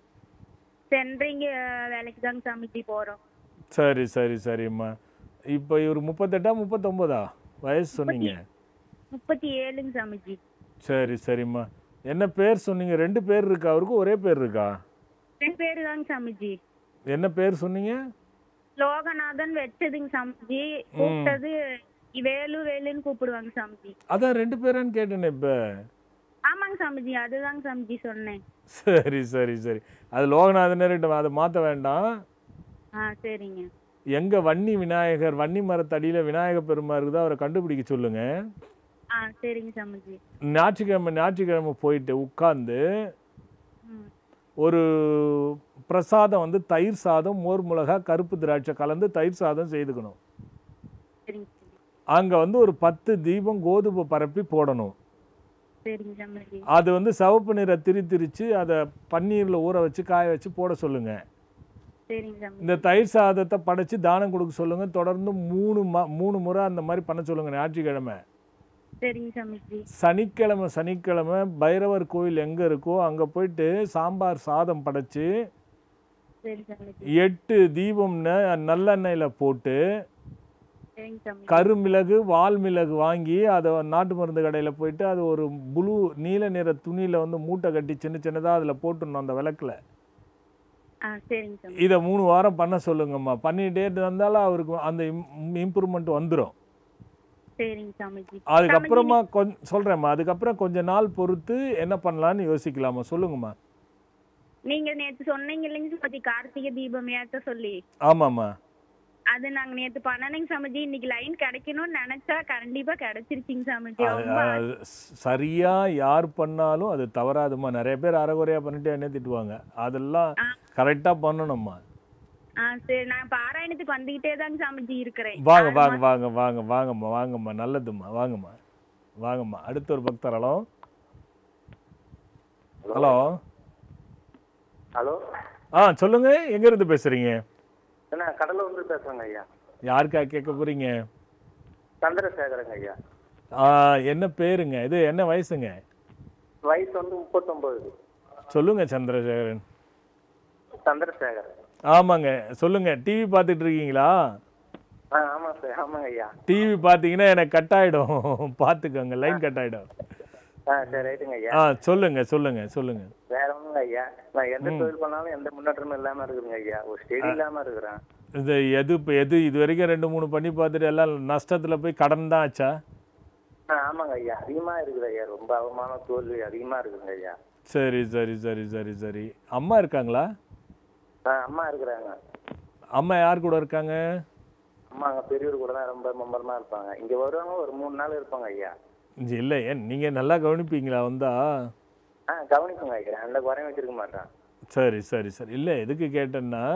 சென்ட்ரிங்க வேலைக்கு தாங்க சாமிஜி போறோம் சரி சரி சரிம்மா இப்போ இவர் முப்பத்தெட்டா முப்பத்தொம்போதா வயசு சொன்னீங்க முப்பத்தி ஏழுங்க சாமிஜி சரி சரிம்மா என்ன பேர் சொன்னீங்க ரெண்டு பேர் இருக்கா அவருக்கு ஒரே பேர் இருக்கா ரெண்டு பேரு தாங்க சாமிஜி என்ன பேர் சொன்னீங்க லோகநாதன் வச்சதுங்க சாமிஜி கூப்பிட்டது வேலு வேலுன்னு கூப்பிடுவாங்க சாமிஜி அதான் ரெண்டு பேரான்னு கேட்டேனே இப்போ ஆமாங்க சாமிஜி அதுதாங்க சாமிஜி சொன்னேன் சரி சரி சரி அது லோகநாதன் அதை மாற்ற வேண்டாம் ஆ சரிங்க எங்க வன்னி விநாயகர் வன்னி மரத்தடியில விநாயக பெருமா இருக்குதோ அவரை கண்டுபிடிக்க சொல்லுங்க ஆ சரிங்க சாமிஜி ஞாயிற்றுக்கிழமை ஞாயிற்றுக்கிழமை போயிட்டு உட்கார்ந்து ம் ஒரு பிரசாதம் வந்து தயிர் சாதம் மோர் மிளகா கருப்பு திராட்சை கலந்து தயிர் சாதம் செய்துக்கணும் சரிங்க அங்க வந்து ஒரு பத்து தீபம் கோதுமை பரப்பி போடணும் சரிங்க சாமிஜி அது வந்து சிவப்பு நிற திரி திரிச்சு அதை பன்னீர்ல ஊற வச்சு காய வச்சு போட சொல்லுங்க சரிங்க சாமிஜி இந்த தயிர் சாதத்தை படைச்சு தானம் கொடுக்க சொல்லுங்க தொடர்ந்து மூணு ம மூணு முறை அந்த மாதிரி பண்ண சொல்லுங்க ஞாயிற்றுக்கிழமை சரிங்க சாமிஜி சனிக்கிழமை சனிக்கிழமை பைரவர் கோயில் எங்க இருக்கோ அங்க போயிட்டு சாம்பார் சாதம் படைச்சு சரி சாமிஜி எட்டு தீபம் ந- நல்லெண்ணெயில போட்டு சரிங்க சாமிஜி கருமிளகு வால்மிளகு வாங்கி அதை நாட்டு மருந்து கடையில் போயிட்டு அது ஒரு புளு நீல நிற துணியில் வந்து மூட்டை கட்டி சின்ன சின்னதாக அதில் போட்டுடணும் அந்த விளக்கில் ஆ சரிங்க சாமி இதை மூணு வாரம் பண்ண சொல்லுங்கம்மா பண்ணிகிட்டே இருந்தாலும் அவருக்கு அந்த இம்ப்ரூவ்மெண்ட் வந்துடும் சரிங்க சாமிஜி அதுக்கப்புறமா கொஞ்சம் சொல்கிறேம்மா அதுக்கப்புறம் கொஞ்ச நாள் பொறுத்து என்ன பண்ணலான்னு யோசிக்கலாமா சொல்லுங்கம்மா நீங்க நேத்து சொன்னீங்க இல்லைங்க சாமி கார்த்திகை தீபம் ஏத்த சொல்லி ஆமாம்மா அது நாங்க நேத்து பண்ணனைங்க சாமிஜி இன்னைக்கு லைன் கிடைக்கணும்னு நினைச்சா கண்டிப்பா கிடைச்சிருச்சுங்க சாமிஜி அது ரொம்ப அது சரியா யார் பண்ணாலும் அது தவறாதும்மா நிறைய பேர் அரைகுறையா பண்ணிட்டு என்ன திட்டுவாங்க அதெல்லாம் ஆ. கரெக்டாக பண்ணணும்மா ஆ சரி நான் பாராயணத்துக்கு வந்துகிட்டே தாங்க சாமிஜி இருக்கிறேன் வாங்க ஆறு வாங்க மாசம் வாங்க வாங்க வாங்கம்மா வாங்கம்மா நல்லதும்மா வாங்கம்மா வாங்கம்மா அடுத்த ஒரு பக்தர் ஹலோ ஹலோ ஹலோ ஆ சொல்லுங்க எங்க இருந்து பேசுறீங்க என்ன கடலூர் இருந்து பேசுறேங்க ஐயா யாருக்கா கேட்க போறீங்க சந்திரசேகரங்க ஐயா ஆ, என்ன பேருங்க இது என்ன வயசுங்க வயசு வந்து முப்பத்தொன்பது சொல்லுங்க சந்திரசேகரன் சந்திரசேகர் ஆமாங்க சொல்லுங்க டிவி பார்த்துட்டு இருக்கீங்களா ஆ ஆமாம் சார் ஆமாங்க ஐயா டிவி பார்த்தீங்கன்னா எனக்கு கட் ஆயிடும் பார்த்துக்கோங்க லைன் கட் ஆயிடும் ஆ சரி ரைட்டுங்க ஐயா ஆ சொல்லுங்க சொல்லுங்க சொல்லுங்க வேற ஒண்ணுங்க ஐயா நான் எந்த தொழில் பண்ணாலும் எந்த முன்னேற்றமும் இல்லாம இருக்குதுங்க ஐயா ஒரு ஸ்டெடி இல்லாம இருக்கிறேன் இது எது இப்போ எது இது வரைக்கும் ரெண்டு மூணு பண்ணி பார்த்துட்டு எல்லாம் நஷ்டத்தில் போய் கடன் தான் ஆச்சா ஆ ஆமாங்க ஐயா அதிகமா இருக்குது ஐயா ரொம்ப அவமான தோல்வி அதிகமா இருக்குதுங்க ஐயா சரி சரி சரி சரி சரி அம்மா இருக்காங்களா ஆ அம்மா இருக்கிறாங்க அம்மா யார் கூட இருக்காங்க அம்மா அங்க பெரியவர் கூட தான் ரொம்ப மும்பரமா இருப்பாங்க இங்க வருவாங்க ஒரு மூணு நாள் இருப்பாங்க ஐயா இங்க இல்லை ஏன் நீங்கள் நல்லா கவனிப்பீங்களா வந்தா ஆ கவனிப்புங்க ஐயா அந்த குறையும் வச்சிருக்க மாட்டேன் சரி சரி சரி இல்லை எதுக்கு கேட்டேன்னா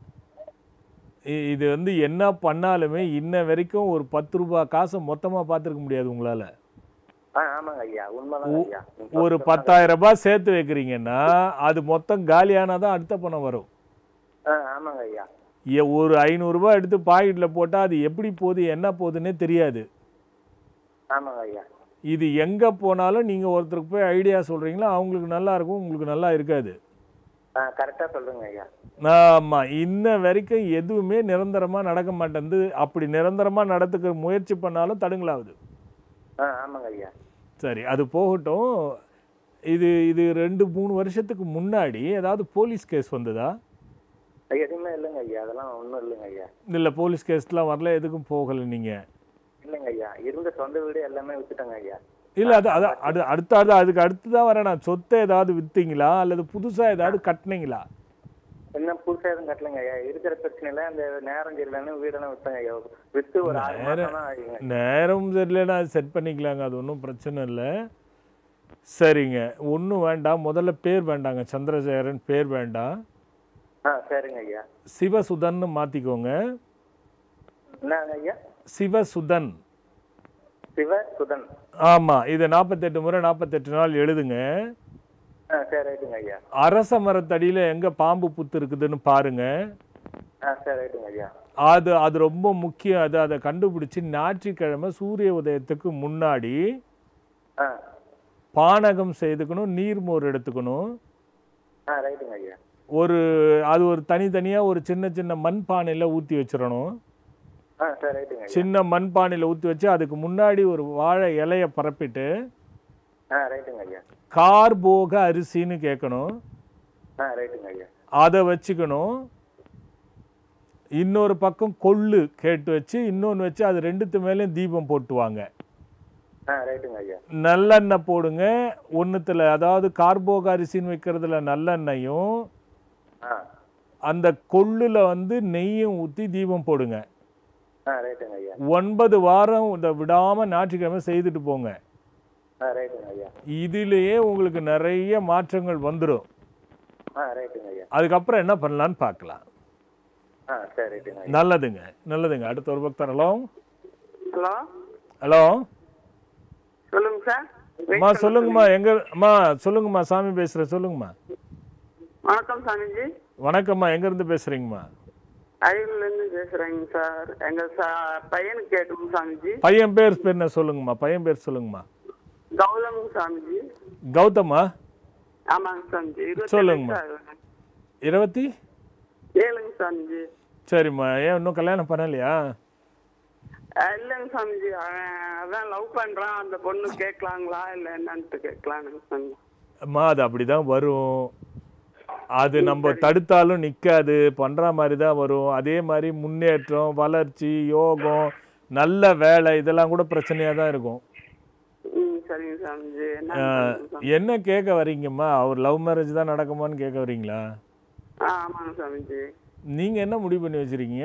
இ- இது வந்து என்ன பண்ணாலுமே இன்ன வரைக்கும் ஒரு பத்து ரூபாய் காசை மொத்தமாக பார்த்துருக்க முடியாது உங்களால் ஆ ஆமாங்க ஐயா உண்மைதாங்க ஐயா நீங்க ஒரு சொல்றது பத்தாயிரம் ரூபாய் சேர்த்து வைக்கிறீங்கன்னா அது மொத்தம் காலியானால் தான் அடுத்த பணம் வரும் ஆ ஆமாங்க ஐயா ஏ- ஒரு ஐநூறுரூபா எடுத்து பாக்கெட்டில் போட்டால் அது எப்படி போகுது என்ன போகுதுன்னே தெரியாது ஆமாங்க ஐயா இது எங்கே போனாலும் நீங்கள் ஒருத்தருக்கு போய் ஐடியா சொல்கிறீங்களோ அவங்களுக்கு நல்லா இருக்கும் உங்களுக்கு நல்லா இருக்காது ஆ கரெக்டா சொல்றேங்க ஐயா ஆமாம் இன்ன வரைக்கும் எதுவுமே நிரந்தரமாக நடக்க மாட்டேங்குது அப்படி நிரந்தரமாக நடத்துக்க முயற்சி பண்ணாலும் தடுங்கலாகுது ஆ ஆமாங்க ஐயா சரி அது போகட்டும் இது இது ரெண்டு மூணு வருஷத்துக்கு முன்னாடி ஏதாவது போலீஸ் கேஸ் வந்ததா எதுவுமே இல்லைங்க ஐயா அதெல்லாம் ஒன்றும் இல்லைங்க ஐயா இல்லை போலீஸ் கேஸ்லாம் வரல எதுக்கும் போகலை நீங்கள் இல்லைங்க ஐயா இருந்த சொந்த வீடு எல்லாமே வித்துட்டேங்க ஐயா இல்லை அது அது அது அடுத்த அது அதுக்கு அடுத்து தான் வரேன் நான் சொத்தை ஏதாவது விற்றீங்களா அல்லது புதுசாக ஏதாவது கட்டினீங்களா இன்னும் புதுசா எதுவும் கட்டலைங்க ஐயா இருக்கிற பிரச்சனையில அந்த நேரம் சரியில்லைன்னு வீடெல்லாம் வித்தங்க ஐயா வித்து ஒரு ஆறு மாசம் தான் ஆகுங்க நேரம் சரியில்லைன்னா அது செட் பண்ணிக்கலாங்க அது ஒன்றும் பிரச்சனை இல்லை சரிங்க ஒன்றும் வேண்டாம் முதல்ல பேர் வேண்டாங்க சந்திரசேகரன் பேர் வேண்டாம் ஆ சரிங்க ஐயா சிவசுதன்னு மாற்றிக்கோங்க என்னங்க ஐயா சிவசுதன் சிவ சுதன் ஆமாம் இதை நாற்பத்தெட்டு முறை நாற்பத்தெட்டு நாள் எழுதுங்க ஆ சரி ரைட்டுங்க ஐயா அரச மரத்தடியில் எங்கே பாம்பு புத்து இருக்குதுன்னு பாருங்க ஆ சரி ரைட்டுங்க ஐயா அது அது ரொம்ப முக்கியம் அது அதை கண்டுபிடிச்சி ஞாயிற்றுக்கிழமை சூரிய உதயத்துக்கு முன்னாடி ஆ பானகம் செய்துக்கணும் நீர்மோர் எடுத்துக்கணும் ஆ ரைட்டுங்க ஐயா ஒரு அது ஒரு தனித்தனியாக ஒரு சின்ன சின்ன மண் பானையில் ஊற்றி வச்சிடணும் ஆ சரி ரைட்டுங்க ஐயா சின்ன மண் பானையில் ஊற்றி வச்சு அதுக்கு முன்னாடி ஒரு வாழை இலையை பரப்பிட்டு ஆ ரைட்டுங்க ஐயா கார்போக அரிசின்னு கேட்கணும் ஆ ரைட்டுங்க ஐயா அதை வச்சுக்கணும் இன்னொரு பக்கம் கொள்ளு கேட்டு வச்சு இன்னொன்று வச்சு அது ரெண்டுத்து மேலேயும் தீபம் போட்டுவாங்க ஆ ரைட்டுங்க ஐயா நல்லெண்ணெய் போடுங்க ஒன்றுத்தில் அதாவது கார்போக அரிசின்னு வைக்கிறதுல நல்லெண்ணெயும் ஆ அந்த கொள்ளுல வந்து நெய்யும் ஊற்றி தீபம் போடுங்க ஆ ரைட்டுங்க ஐயா ஒன்பது வாரம் இந்த விடாமல் ஞாயிற்றுக்கிழமை செய்துட்டு போங்க ஆ ரைட்டுங்க ஐயா இதிலேயே உங்களுக்கு நிறைய மாற்றங்கள் வந்துடும் ஆ ரைட்டுங்க ஐயா அதுக்கப்புறம் என்ன பண்ணலான்னு பார்க்கலாம் ஆ சரி ரைட்டுங்க ஐயா நல்லதுங்க நல்லதுங்க அடுத்த ஒரு பக்தர் ஹலோ ஹலோ ஹலோ சொல்லுங்க சார் அம்மா சொல்லுங்கம்மா எங்க அம்மா சொல்லுங்கம்மா சாமி பேசுகிறேன் சொல்லுங்கம்மா வணக்கம் சாமிஜி வணக்கம்மா எங்கேருந்து பேசுகிறீங்கம்மா அரியலூர்ல இருந்து பேசுறேங்க சார் எங்க சா- பையனுக்கு கேட்கணும் சாமிஜி பையன் பேர் பேர் என்ன சொல்லுங்கம்மா பையன் பேர் சொல்லுங்கம்மா கௌதம் சாமிஜி கௌதமா ஆமாங்க சாமிஜி இருபத்தி சொல்லுங்கம்மா. ஏழு வயசு ஆகுது. இருபத்தி ஏழுங்க சாமிஜி சரிம்மா ஏன் இன்னும் கல்யாணம் பண்ணலையா அஹ் இல்லைங்க சாமிஜி அவன் அதான் லவ் பண்றான் அந்த பொண்ணு கேட்கலாங்களா இல்ல என்னன்ட்டு கேட்கலானுங்க சாமி அம்மா அது அப்படி தான் வரும் அது நம்ம தடுத்தாலும் நிற்காது பண்ணுற மாதிரி தான் வரும் அதே மாதிரி முன்னேற்றம் வளர்ச்சி யோகம் நல்ல வேலை இதெல்லாம் கூட பிரச்சனையாக தான் இருக்கும் ம் சரிங்க சாமிஜி என்ன அஹ், பண்ணுங்க சாமி? என்ன கேட்க வரீங்கம்மா அவர் லவ் மேரேஜ் தான் நடக்குமான்னு கேட்க வரீங்களா ஆ ஆமாங்க சாமிஜி நீங்கள் என்ன முடிவு பண்ணி வச்சிருக்கீங்க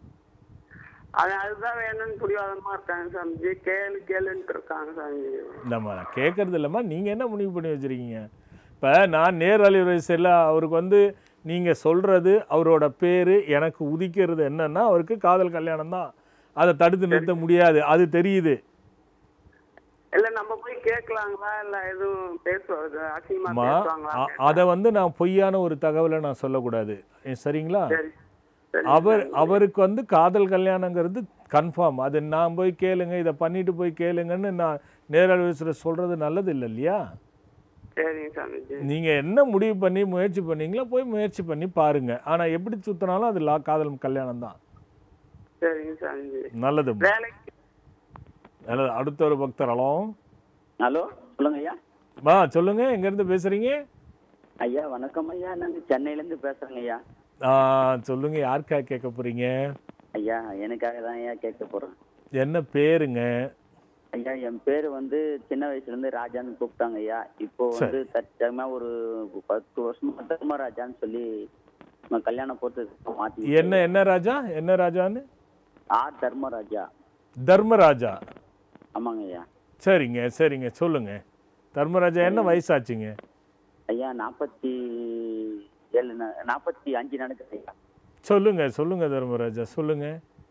அவன் அதுதான் வேணும்னு பிடிவாதமா இருக்காங்க சாமிஜி கேளு கேளுன்ட்டு இருக்காங்க சாமிஜி நம்ம கேட்கறது இல்லைம்மா நீங்கள் என்ன முடிவு பண்ணி வச்சுருக்கீங்க இப்போ நான் நேர் அலைவுரை செல்ல அவருக்கு வந்து நீங்கள் சொல்கிறது அவரோட பேர் எனக்கு உதிக்கிறது என்னன்னா அவருக்கு காதல் கல்யாணம் தான் அதை தடுத்து நிறுத்த முடியாது அது தெரியுது இல்ல நம்ம போய் கேட்கலாங்களா இல்ல எதுவும் பேசுவாங்க அசிங்கமா அம்மா பேசுவாங்களா அ- அதை வந்து நான் பொய்யான ஒரு தகவலை நான் சொல்லக்கூடாது ஏ, சரிங்களா சரி சரி அவர் அவருக்கு வந்து காதல் கல்யாணங்கிறது கன்ஃபார்ம் அது நான் போய் கேளுங்க இதை பண்ணிட்டு போய் கேளுங்கன்னு நான் நேரல் சொல்றது நல்லது இல்லை இல்லையா சரிங்க சாமிஜி நீங்க என்ன முடிவு பண்ணி முயற்சி பண்ணீங்களோ போய் முயற்சி பண்ணி பாருங்க ஆனா எப்படி சுத்தினாலும் அது லா காதல் கல்யாணம் தான் சரிங்க சாமிஜி நல்லது வேலைக்கு நல்லது அடுத்த ஒரு பக்தர் ஹலோ ஹலோ சொல்லுங்க ஐயா வா சொல்லுங்க எங்க இருந்து பேசுறீங்க ஐயா வணக்கம் ஐயா நாங்க சென்னையில இருந்து பேசுறேங்க ஐயா ஆ, சொல்லுங்க யாருக்கா கேட்க போறீங்க ஐயா எனக்காக தான் ஐயா கேட்க போறேன் என்ன பேருங்க ஐயா என் பேரு வந்து சின்ன வயசுல இருந்து ராஜான்னு கூப்பிட்டாங்க ஐயா இப்போ வந்து தற்சயமா ஒரு பத்து வருஷமா தர்மராஜான்னு சொல்லி நம்ம கல்யாண போட்டு மாத்தி என்ன என்ன ராஜா என்ன ராஜான்னு ஆர் தர்மராஜா தர்மராஜா ஆமாங்க ஐயா சரிங்க சரிங்க சொல்லுங்க தர்மராஜா என்ன வயசாச்சுங்க ஐயா நாற்பத்தி ஏழு ந- நாற்பத்தி அஞ்சு நடக்குது ஐயா சொல்லுங்க சொல்லுங்க தர்மராஜா சொல்லுங்க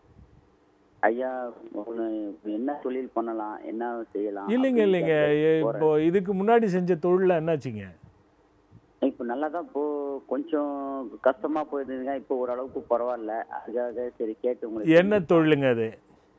ஐயா ஒண்ணு என்ன தொழில் பண்ணலாம் என்ன செய்யலாம் இல்லைங்க அப்படின்னு இல்லைங்க கேட்க ஏ, போறேன். இப்போ இதுக்கு முன்னாடி செஞ்ச தொழில என்னாச்சுங்க இப்போ நல்லா தான் இப்போ கொஞ்சம் கஷ்டமா போயிருந்துங்க இப்போ ஓரளவுக்கு பரவாயில்ல அதுக்காக சரி கேட்டு உங்களுக்கு என்ன தொழிலுங்க அது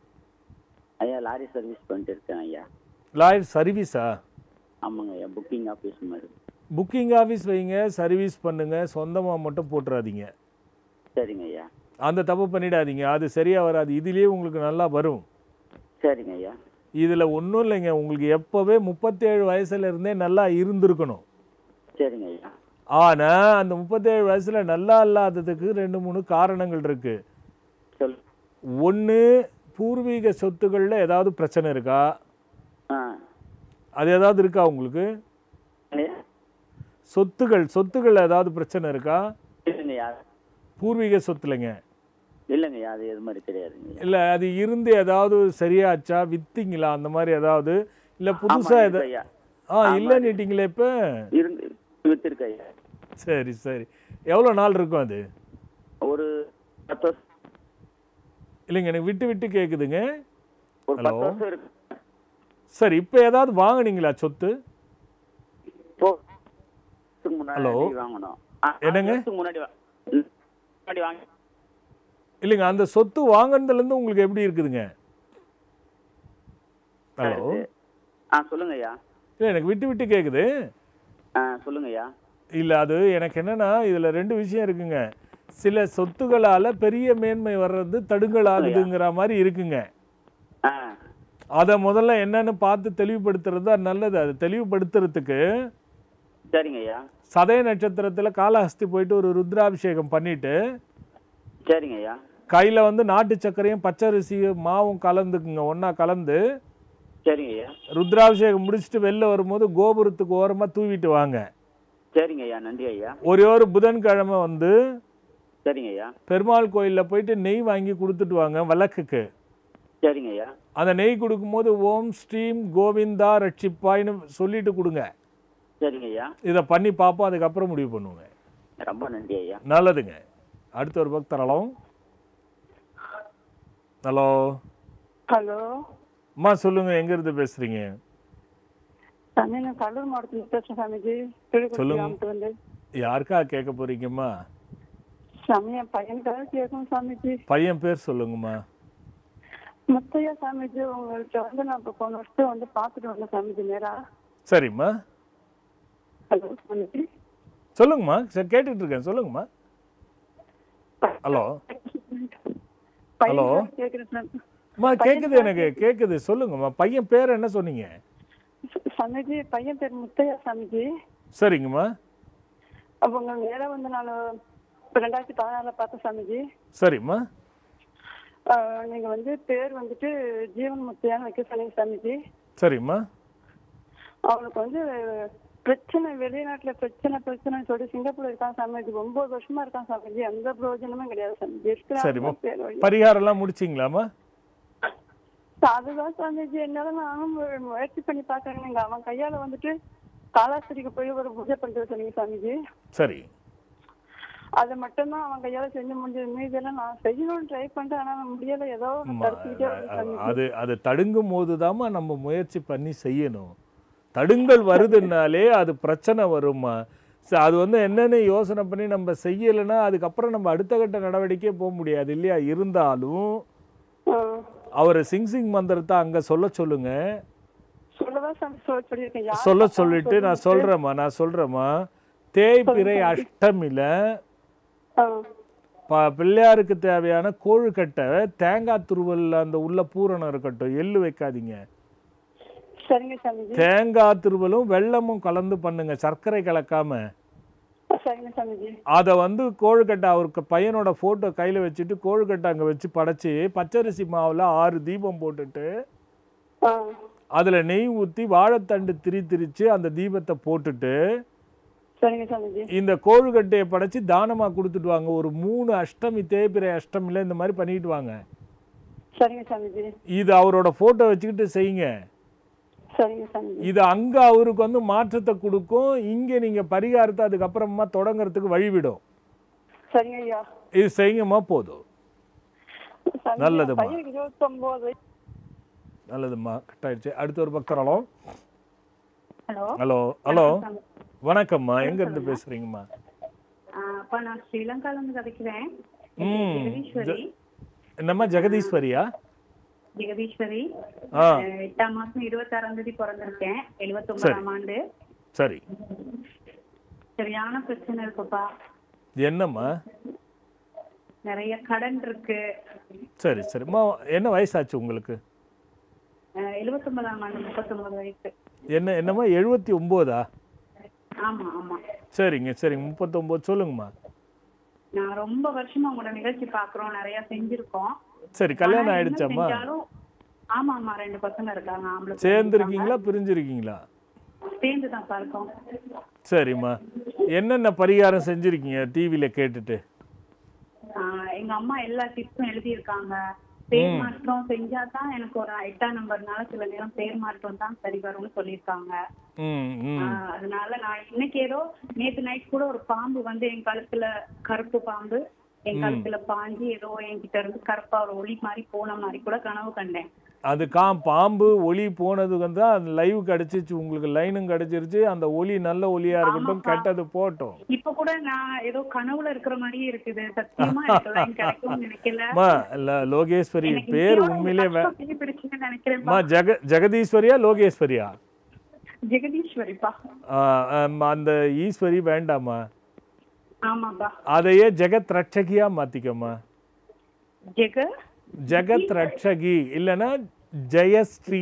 ஐயா லாரி சர்வீஸ் பண்ணிட்டு இருக்கேன் ஐயா லாயர் சர்வீஸா ஆமாங்க ஐயா புக்கிங் ஆஃபீஸ் மாதிரி புக்கிங் ஆஃபீஸ் வைங்க சர்வீஸ் பண்ணுங்க சொந்தமா மட்டும் போட்டுறாதீங்க சரிங்க ஐயா அந்த தப்பு பண்ணிடாதீங்க அது சரியா வராது இதுலயே உங்களுக்கு நல்லா வரும் சரிங்க ஐயா இதுல ஒன்றும் இல்லைங்க உங்களுக்கு எப்போவே முப்பத்தேழு வயசுல இருந்தே நல்லா இருந்திருக்கணும் சரிங்க ஐயா ஆனா அந்த முப்பத்தேழு வயசுல நல்லா இல்லாததுக்கு ரெண்டு மூணு காரணங்கள் இருக்கு சொல் ஒன்று பூர்வீக சொத்துக்கள்ல ஏதாவது பிரச்சனை இருக்கா ஆ அது ஏதாவது இருக்கா உங்களுக்கு ஐயா சொத்துகள் சொத்துக்கள் ஏதாவது பிரச்சனை இருக்கா இல்லைங்க ஐயா பூர்வீக சொத்துலைங்க இல்லைங்க ஐயா அது எது மாதிரி கிடையாதுங்க ஐயா இல்லை அது இருந்து ஏதாவது சரியாச்சா வித்தீங்களா அந்த மாதிரி ஏதாவது இல்லை ஆமா, புதுசாக இருக்கு எதாவது ஐயா ஆ ஆமா. இல்லைன்னுட்டீங்களே இப்போ இருந்து வித்துருக்கு ஐயா சரி சரி எவ்வளோ நாள் இருக்கும் அது ஒரு பத்து வருஷம் இல்லைங்க எனக்கு விட்டு விட்டு கேட்குதுங்க ஒரு ஹலோ பத்து வருஷம் இருக்கு சரி இப்போ ஏதாவது வாங்குனீங்களா சொத்து போ வருஷத்துக்கு முன்னாடி ஹலோ? வாங்கணும் ஆ, ஆறு என்னங்க? வருஷத்துக்கு முன்னாடி வா- ம், முன்னாடி வாங்க இல்லைங்க அந்த சொத்து வாங்கினதுலேருந்து உங்களுக்கு எப்படி இருக்குதுங்க ஹலோ ஆ சொல்லுங்க ஐயா இல்லை எனக்கு விட்டு விட்டு கேட்குது ஆ சொல்லுங்க ஐயா இல்லை அது எனக்கு என்னன்னா இதில் ரெண்டு விஷயம் இருக்குங்க சில சொத்துக்களால் பெரிய மேன்மை வர்றது தடுங்கல் ஆகுதுங்கிற மாதிரி இருக்குங்க ஆ அதை முதல்ல என்னன்னு பார்த்து தெளிவுபடுத்துறது தான் நல்லது அது தெளிவுபடுத்துறதுக்கு சரிங்க ஐயா சதய நட்சத்திரத்தில் காளஹஸ்தி போயிட்டு ஒரு ருத்ராபிஷேகம் பண்ணிட்டு சரிங்க ஐயா கையில் வந்து நாட்டு சர்க்கரையும் பச்சரிசியும் மாவும் கலந்துக்குங்க ஒன்றா கலந்து சரிங்க ஐயா ருத்ராபிஷேகம் முடிச்சுட்டு வெளில வரும்போது கோபுரத்துக்கு ஓரமாக தூவிட்டு வாங்க சரிங்க ஐயா நன்றி ஐயா ஒரே ஒரு புதன்கிழமை வந்து சரிங்க ஐயா பெருமாள் கோயிலில் போயிட்டு நெய் வாங்கி கொடுத்துட்டு வாங்க விளக்குக்கு சரிங்க ஐயா அந்த நெய் கொடுக்கும்போது ஓம் ஸ்ரீம் கோவிந்தா ரட்சிப்பாய்னு சொல்லிட்டு கொடுங்க சரிங்க ஐயா இதை பண்ணி பார்ப்போம் அதுக்கப்புறம் முடிவு பண்ணுவோங்க ரொம்ப நன்றி ஐயா நல்லதுங்க அடுத்த ஒரு பக்தர் ஹலோ ஹலோ ஹலோ அம்மா சொல்லுங்க எங்க இருந்து பேசுறீங்க சாமி நான் கடலூர் மாவட்டத்தில் பேசுறேன் சாமிஜி திருக்குறள் சொல்லுங்க. கிராமத்துல வந்து யாருக்கா கேட்க போறீங்கம்மா சாமி என் பையனுக்காக கேட்கணும் சாமிஜி பையன் பேர் சொல்லுங்கம்மா முத்தையா சாமிஜி உங்கள்கிட்ட வந்து நான் இப்போ போன வருஷம் வந்து பார்த்துட்டு வந்தேன் சாமிஜி நேரா சரிம்மா ஹலோ சாமிஜி சொல்லுங்கம்மா சரி கேட்டுட்டு இருக்கேன் சொல்லுங்கம்மா ஹலோ ஹலோ பையனுக்காக கேட்குறேன் சாமி அம்மா கேட்குது எனக்கு கேட்குது சொல்லுங்கம்மா பையன் பேர் என்ன சொன்னீங்க சாமிஜி பையன் பேர் முத்தையா சாமிஜி சரிங்கம்மா அப்போ உங்க நேரா வந்து நான் இப்போ ரெண்டாயிரத்தி பதினாறுல பார்த்தேன் சாமிஜி சரிம்மா ஆஹ் நீங்க வந்து பேர் வந்துட்டு ஜீவன் முத்தையான்னு வைக்க சொன்னீங்க சாமிஜி சரிம்மா அவனுக்கு வந்து பிரச்சனை வெளிநாட்டுல பிரச்சனை பிரச்சனை சொல்லி சிங்கப்பூர்ல இருக்கான் சாமிஜி ஒன்பது வருஷமா இருக்கான் சாமிஜி எந்த பிரயோஜனமும் கிடையாது சாமிஜி சரிம்மா இருக்கிறான் பேர் வழி. பரிகாரம்லாம் முடிச்சிங்களாம்மா அதுதான் சாமிஜி என்னால நானும் மு- முயற்சி பண்ணி பாக்குறேன் நீங்க அவன் கையால வந்துட்டு காலாஸ்திரிக்கு போய் ஒரு பூஜை பண்ணிட்டு வர சொன்னீங்க சாமிஜி சரி அதை மட்டும்தான் அவன் கையால செஞ்சு முடிஞ்சது மீதெல்லாம் நான் செய்யணும்னு ட்ரை பண்ணிட்டேன் ஆனா முடியல ஏதோ ஒண்ணு ஆமா, தடுத்துக்கிட்டே வருது அது- சாமிஜி. அது அது தடுங்கும் போது நம்ம முயற்சி பண்ணி செய்யணும் தடுங்கல் வருதுன்னாலே அது பிரச்சனை வருமா ச- அது வந்து என்னென்னு யோசனை பண்ணி நம்ம செய்யலைன்னா அதுக்கப்புறம் நம்ம அடுத்த கட்ட நடவடிக்கையே போக முடியாது இல்லையா இருந்தாலும் ஆ. அவரை சிங் சிங் மந்திரத்தை அங்கே சொல்ல சொல்லுங்க சொல்லதான் சாமி சொல்ல சொல்லியிருக்கேன் யார் சொல்ல பார்த்தாலும் சொல்லிட்டு நான் சொல்லிட்டு- சொல்கிறேம்மா நான் சொல்கிறேம்மா தேய்பிறை அஷ்டமியில் ஆ. ப பிள்ளையாருக்கு தேவையான கோழுக்கட்டை தேங்காய் துருவல் அந்த உள்ள பூரணம் இருக்கட்டும் எள்ளு வைக்காதீங்க சரிங்க சாமிஜி தேங்காய் துருவலும் வெல்லமும் கலந்து பண்ணுங்க சர்க்கரை கலக்காம சரிங்க சாமிஜி அதை வந்து கோழுக்கட்டை அவருக்கு பையனோட ஃபோட்டோ கையில் வச்சுட்டு கோழுக்கட்டை அங்கே வச்சு படைச்சி பச்சரிசி மாவில் ஆறு தீபம் போட்டுட்டு ஆ. அதில் நெய் ஊற்றி வாழைத்தண்டு திரி திரிச்சு அந்த தீபத்தை போட்டுட்டு சரிங்க சாமிஜி இந்த கோழுக்கட்டையை படைச்சி தானமாக கொடுத்துட்டு வாங்க ஒரு மூணு அஷ்டமி தேய்பிறை அஷ்டமியில் இந்த மாதிரி பண்ணிட்டு வாங்க சரிங்க சாமிஜி இது அவரோட ஃபோட்டோ வச்சுக்கிட்டு செய்யுங்க சரிங்க சாமிஜி இது அங்க அவருக்கு வந்து மாற்றத்தை கொடுக்கும் இங்க நீங்க பரிகாரத்தை அதுக்கப்புறமா தொடங்குறதுக்கு வழிவிடும் சரிங்க ஐயா இது செய்யுங்கம்மா போதும் சாமிஜி, நல்லதும்மா. பையனுக்கு இருபத்தொன்பது நல்லதும்மா கட் ஆயிடுச்சு அடுத்த ஒரு பக்தர் ஹலோ ஹலோ ஹலோ ஹலோ வணக்கம்மா எங்க இருந்து பேசுறீங்கம்மா அப்பா நான் ஸ்ரீலங்கால இருந்து கதைக்கிறேன் ம் ஜெகதீஸ்வரி என்னம்மா ஜெகதீஸ்வரியா ஜெகதீஸ்வரி ஆ அஹ், எட்டாம் மாசம் இருபத்தாறாம் தேதி பிறந்திருக்கேன் எழுபத்தொன்பதாம் ஆண்டு சரி சரியான பிரச்சனை இருக்குப்பா என்னம்மா நிறைய கடன் இருக்கு சரி சரிம்மா என்ன வயசாச்சு உங்களுக்கு அஹ், எழுபத்தொன்பதாம் ஆண்டு முப்பத்தொன்பது வயசு என்ன என்னம்மா எழுபத்தி ஒம்போதா ஆமா ஆமா சரிங்க சரிங்க முப்பத்தொம்போது சொல்லுங்கம்மா நான் ரொம்ப வருஷமா உங்களோட நிகழ்ச்சி பாக்குறோம் நிறைய செஞ்சிருக்கோம் சரி கல்யாணம் ஆனா என்ன ஆயிடுச்சாம்மா செஞ்சாலும் ஆமா ஆமா ரெண்டு பசங்க இருக்காங்க ஆம்பளை பசங்க சேர்ந்துருக்கீங்களா பிரிஞ்சிருக்கீங்களா இருக்காங்க. சேர்ந்து தான் இருக்கோம் சரிம்மா என்னென்ன பரிகாரம் செஞ்சுருக்கீங்க டிவியில் கேட்டுட்டு ஆஹ் எங்க அம்மா எல்லா டிப்ஸும் எழுதியிருக்காங்க பேர் மாற்றம் செஞ்சாதான் எனக்கு ஒரு எட்டாம் நம்பர்னால சில நேரம் பேர் மாற்றம் தான் சரி வரும்னு சொல்லியிருக்காங்க ம் ம் ஆஹ் அதனால நான் இன்னைக்கு ஏதோ நேத்து நைட் கூட ஒரு பாம்பு வந்து என் கழுத்துல கருப்பு பாம்பு என் கழுத்துல பாஞ்சு ஏதோ என்கிட்ட இருந்து கருப்பா ஒரு ஒளி மாதிரி போன மாதிரி கூட கனவு கண்டேன் அது கா பாம்பு ஒளி போனது வந்து அந்த லைவ் கிடைச்சிச்சு உங்களுக்கு லைனும் கிடைச்சிருச்சு அந்த ஒளி நல்ல ஒளியா இருக்கட்டும் ஆமாப்பா. கெட்டது போட்டோம் இப்ப கூட நான் ஏதோ கனவுல இருக்கிற மாதிரியே இருக்குது சத்தியமா எனக்கு line கிடைக்கும்னு நினைக்கல அம்மா இல்ல லோகேஸ்வரி எனக்கு பேர் இப்படியோட உண்மையிலே வே- கஷ்டம் பிடி பிடிச்சுன்னு நினைக்கிறேன் அம்மா ஜெக ஜெகதீஸ்வரியா லோகேஸ்வரியா ஜெகதீஸ்வரிப்பா ஆ, ஆம், அந்த ஈஸ்வரி வேண்டாம்மா ஆமாப்பா அதையே ஜெகத் ரட்சகியா மாத்திக்கம்மா ஜெக ஜெகத் ரட்சகி இல்லைன்னா ஜெயஸ்ரீ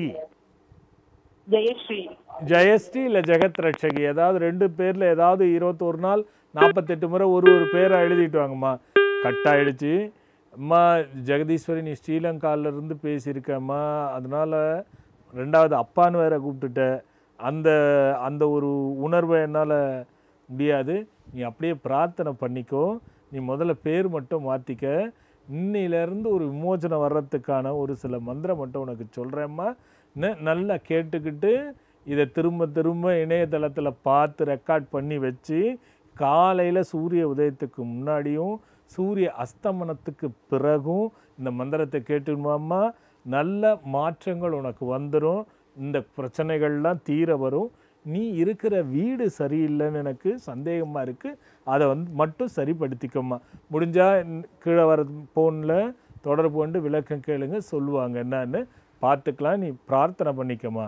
ஜெயஸ்ரீ ஜெயஸ்ரீ இல்லை ஜெகத் ரட்சகி ஏதாவது ரெண்டு பேரில் ஏதாவது இருபத்தொரு நாள் நாற்பத்தெட்டு முறை ஒரு ஒரு பேரை எழுதிட்டு வாங்கம்மா கட் ஆயிடுச்சு அம்மா ஜெகதீஸ்வரி நீ ஸ்ரீலங்கால இருந்து பேசியிருக்கம்மா அதனால ரெண்டாவது அப்பான்னு வேற கூப்பிட்டுட்ட அந்த அந்த ஒரு உணர்வை என்னால் முடியாது நீ அப்படியே பிரார்த்தனை பண்ணிக்கோ நீ முதல்ல பேர் மட்டும் மாற்றிக்க இன்னையிலேருந்து ஒரு விமோசனம் வர்றதுக்கான ஒரு சில மந்திரம் மட்டும் உனக்கு சொல்கிறேம்மா ந- நல்லா கேட்டுக்கிட்டு இதை திரும்ப திரும்ப இணையதளத்தில் பார்த்து ரெக்கார்ட் பண்ணி வச்சு காலையில் சூரிய உதயத்துக்கு முன்னாடியும் சூரிய அஸ்தமனத்துக்கு பிறகும் இந்த மந்திரத்தை கேட்டுமாம்மா நல்ல மாற்றங்கள் உனக்கு வந்துடும் இந்த பிரச்சனைகள்லாம் தீர வரும் நீ இருக்கிற வீடு சரியில்லைன்னு எனக்கு சந்தேகமாக இருக்குது அதை வந்து மட்டும் சரிப்படுத்திக்கம்மா முடிஞ்சால் கீழே வர ஃபோனில் தொடர்பு கொண்டு விளக்கம் கேளுங்க சொல்லுவாங்க என்னன்னு பார்த்துக்கலாம் நீ பிரார்த்தனை பண்ணிக்கம்மா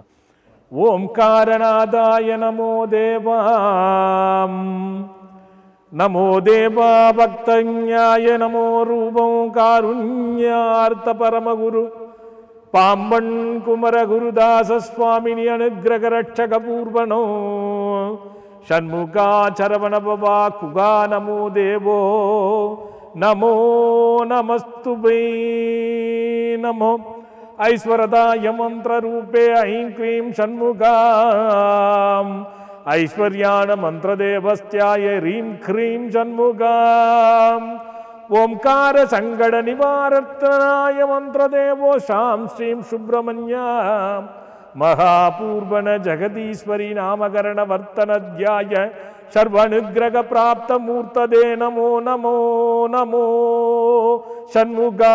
ஓம்காரநாதாய நமோ தேவாம் நமோ தேவா பக்தஞாய நமோ ரூபம் காருண்யார்த்த பரமகுரு பாம்பன் குமர குருதாச சுவாமினி அனுகிரக ரட்சக பூர்வனோ ஷண்முகா சரவண பவா குகா நமோ தேவோ நமோ நமஸ்துபை நமோ ஐஸ்வரதாய மந்திரரூபே ஐं क्रीं षण्मुगाम् ऐश्वर्याण मन्त्रदेवस्त्याय ह्रीं क्रीं षण्मुगाम् ओङ्कार सङ्गड निवारत्नाय मन्त्रदेवो शां श्रीं सुब्रह्मण्या महापूर्वण जगदीश्वरी नामकरणवर्तनध्याय சர்வனுகிரக பிராப்த மூர்த்ததே நமோ நமோ நமோ ஷண்முகா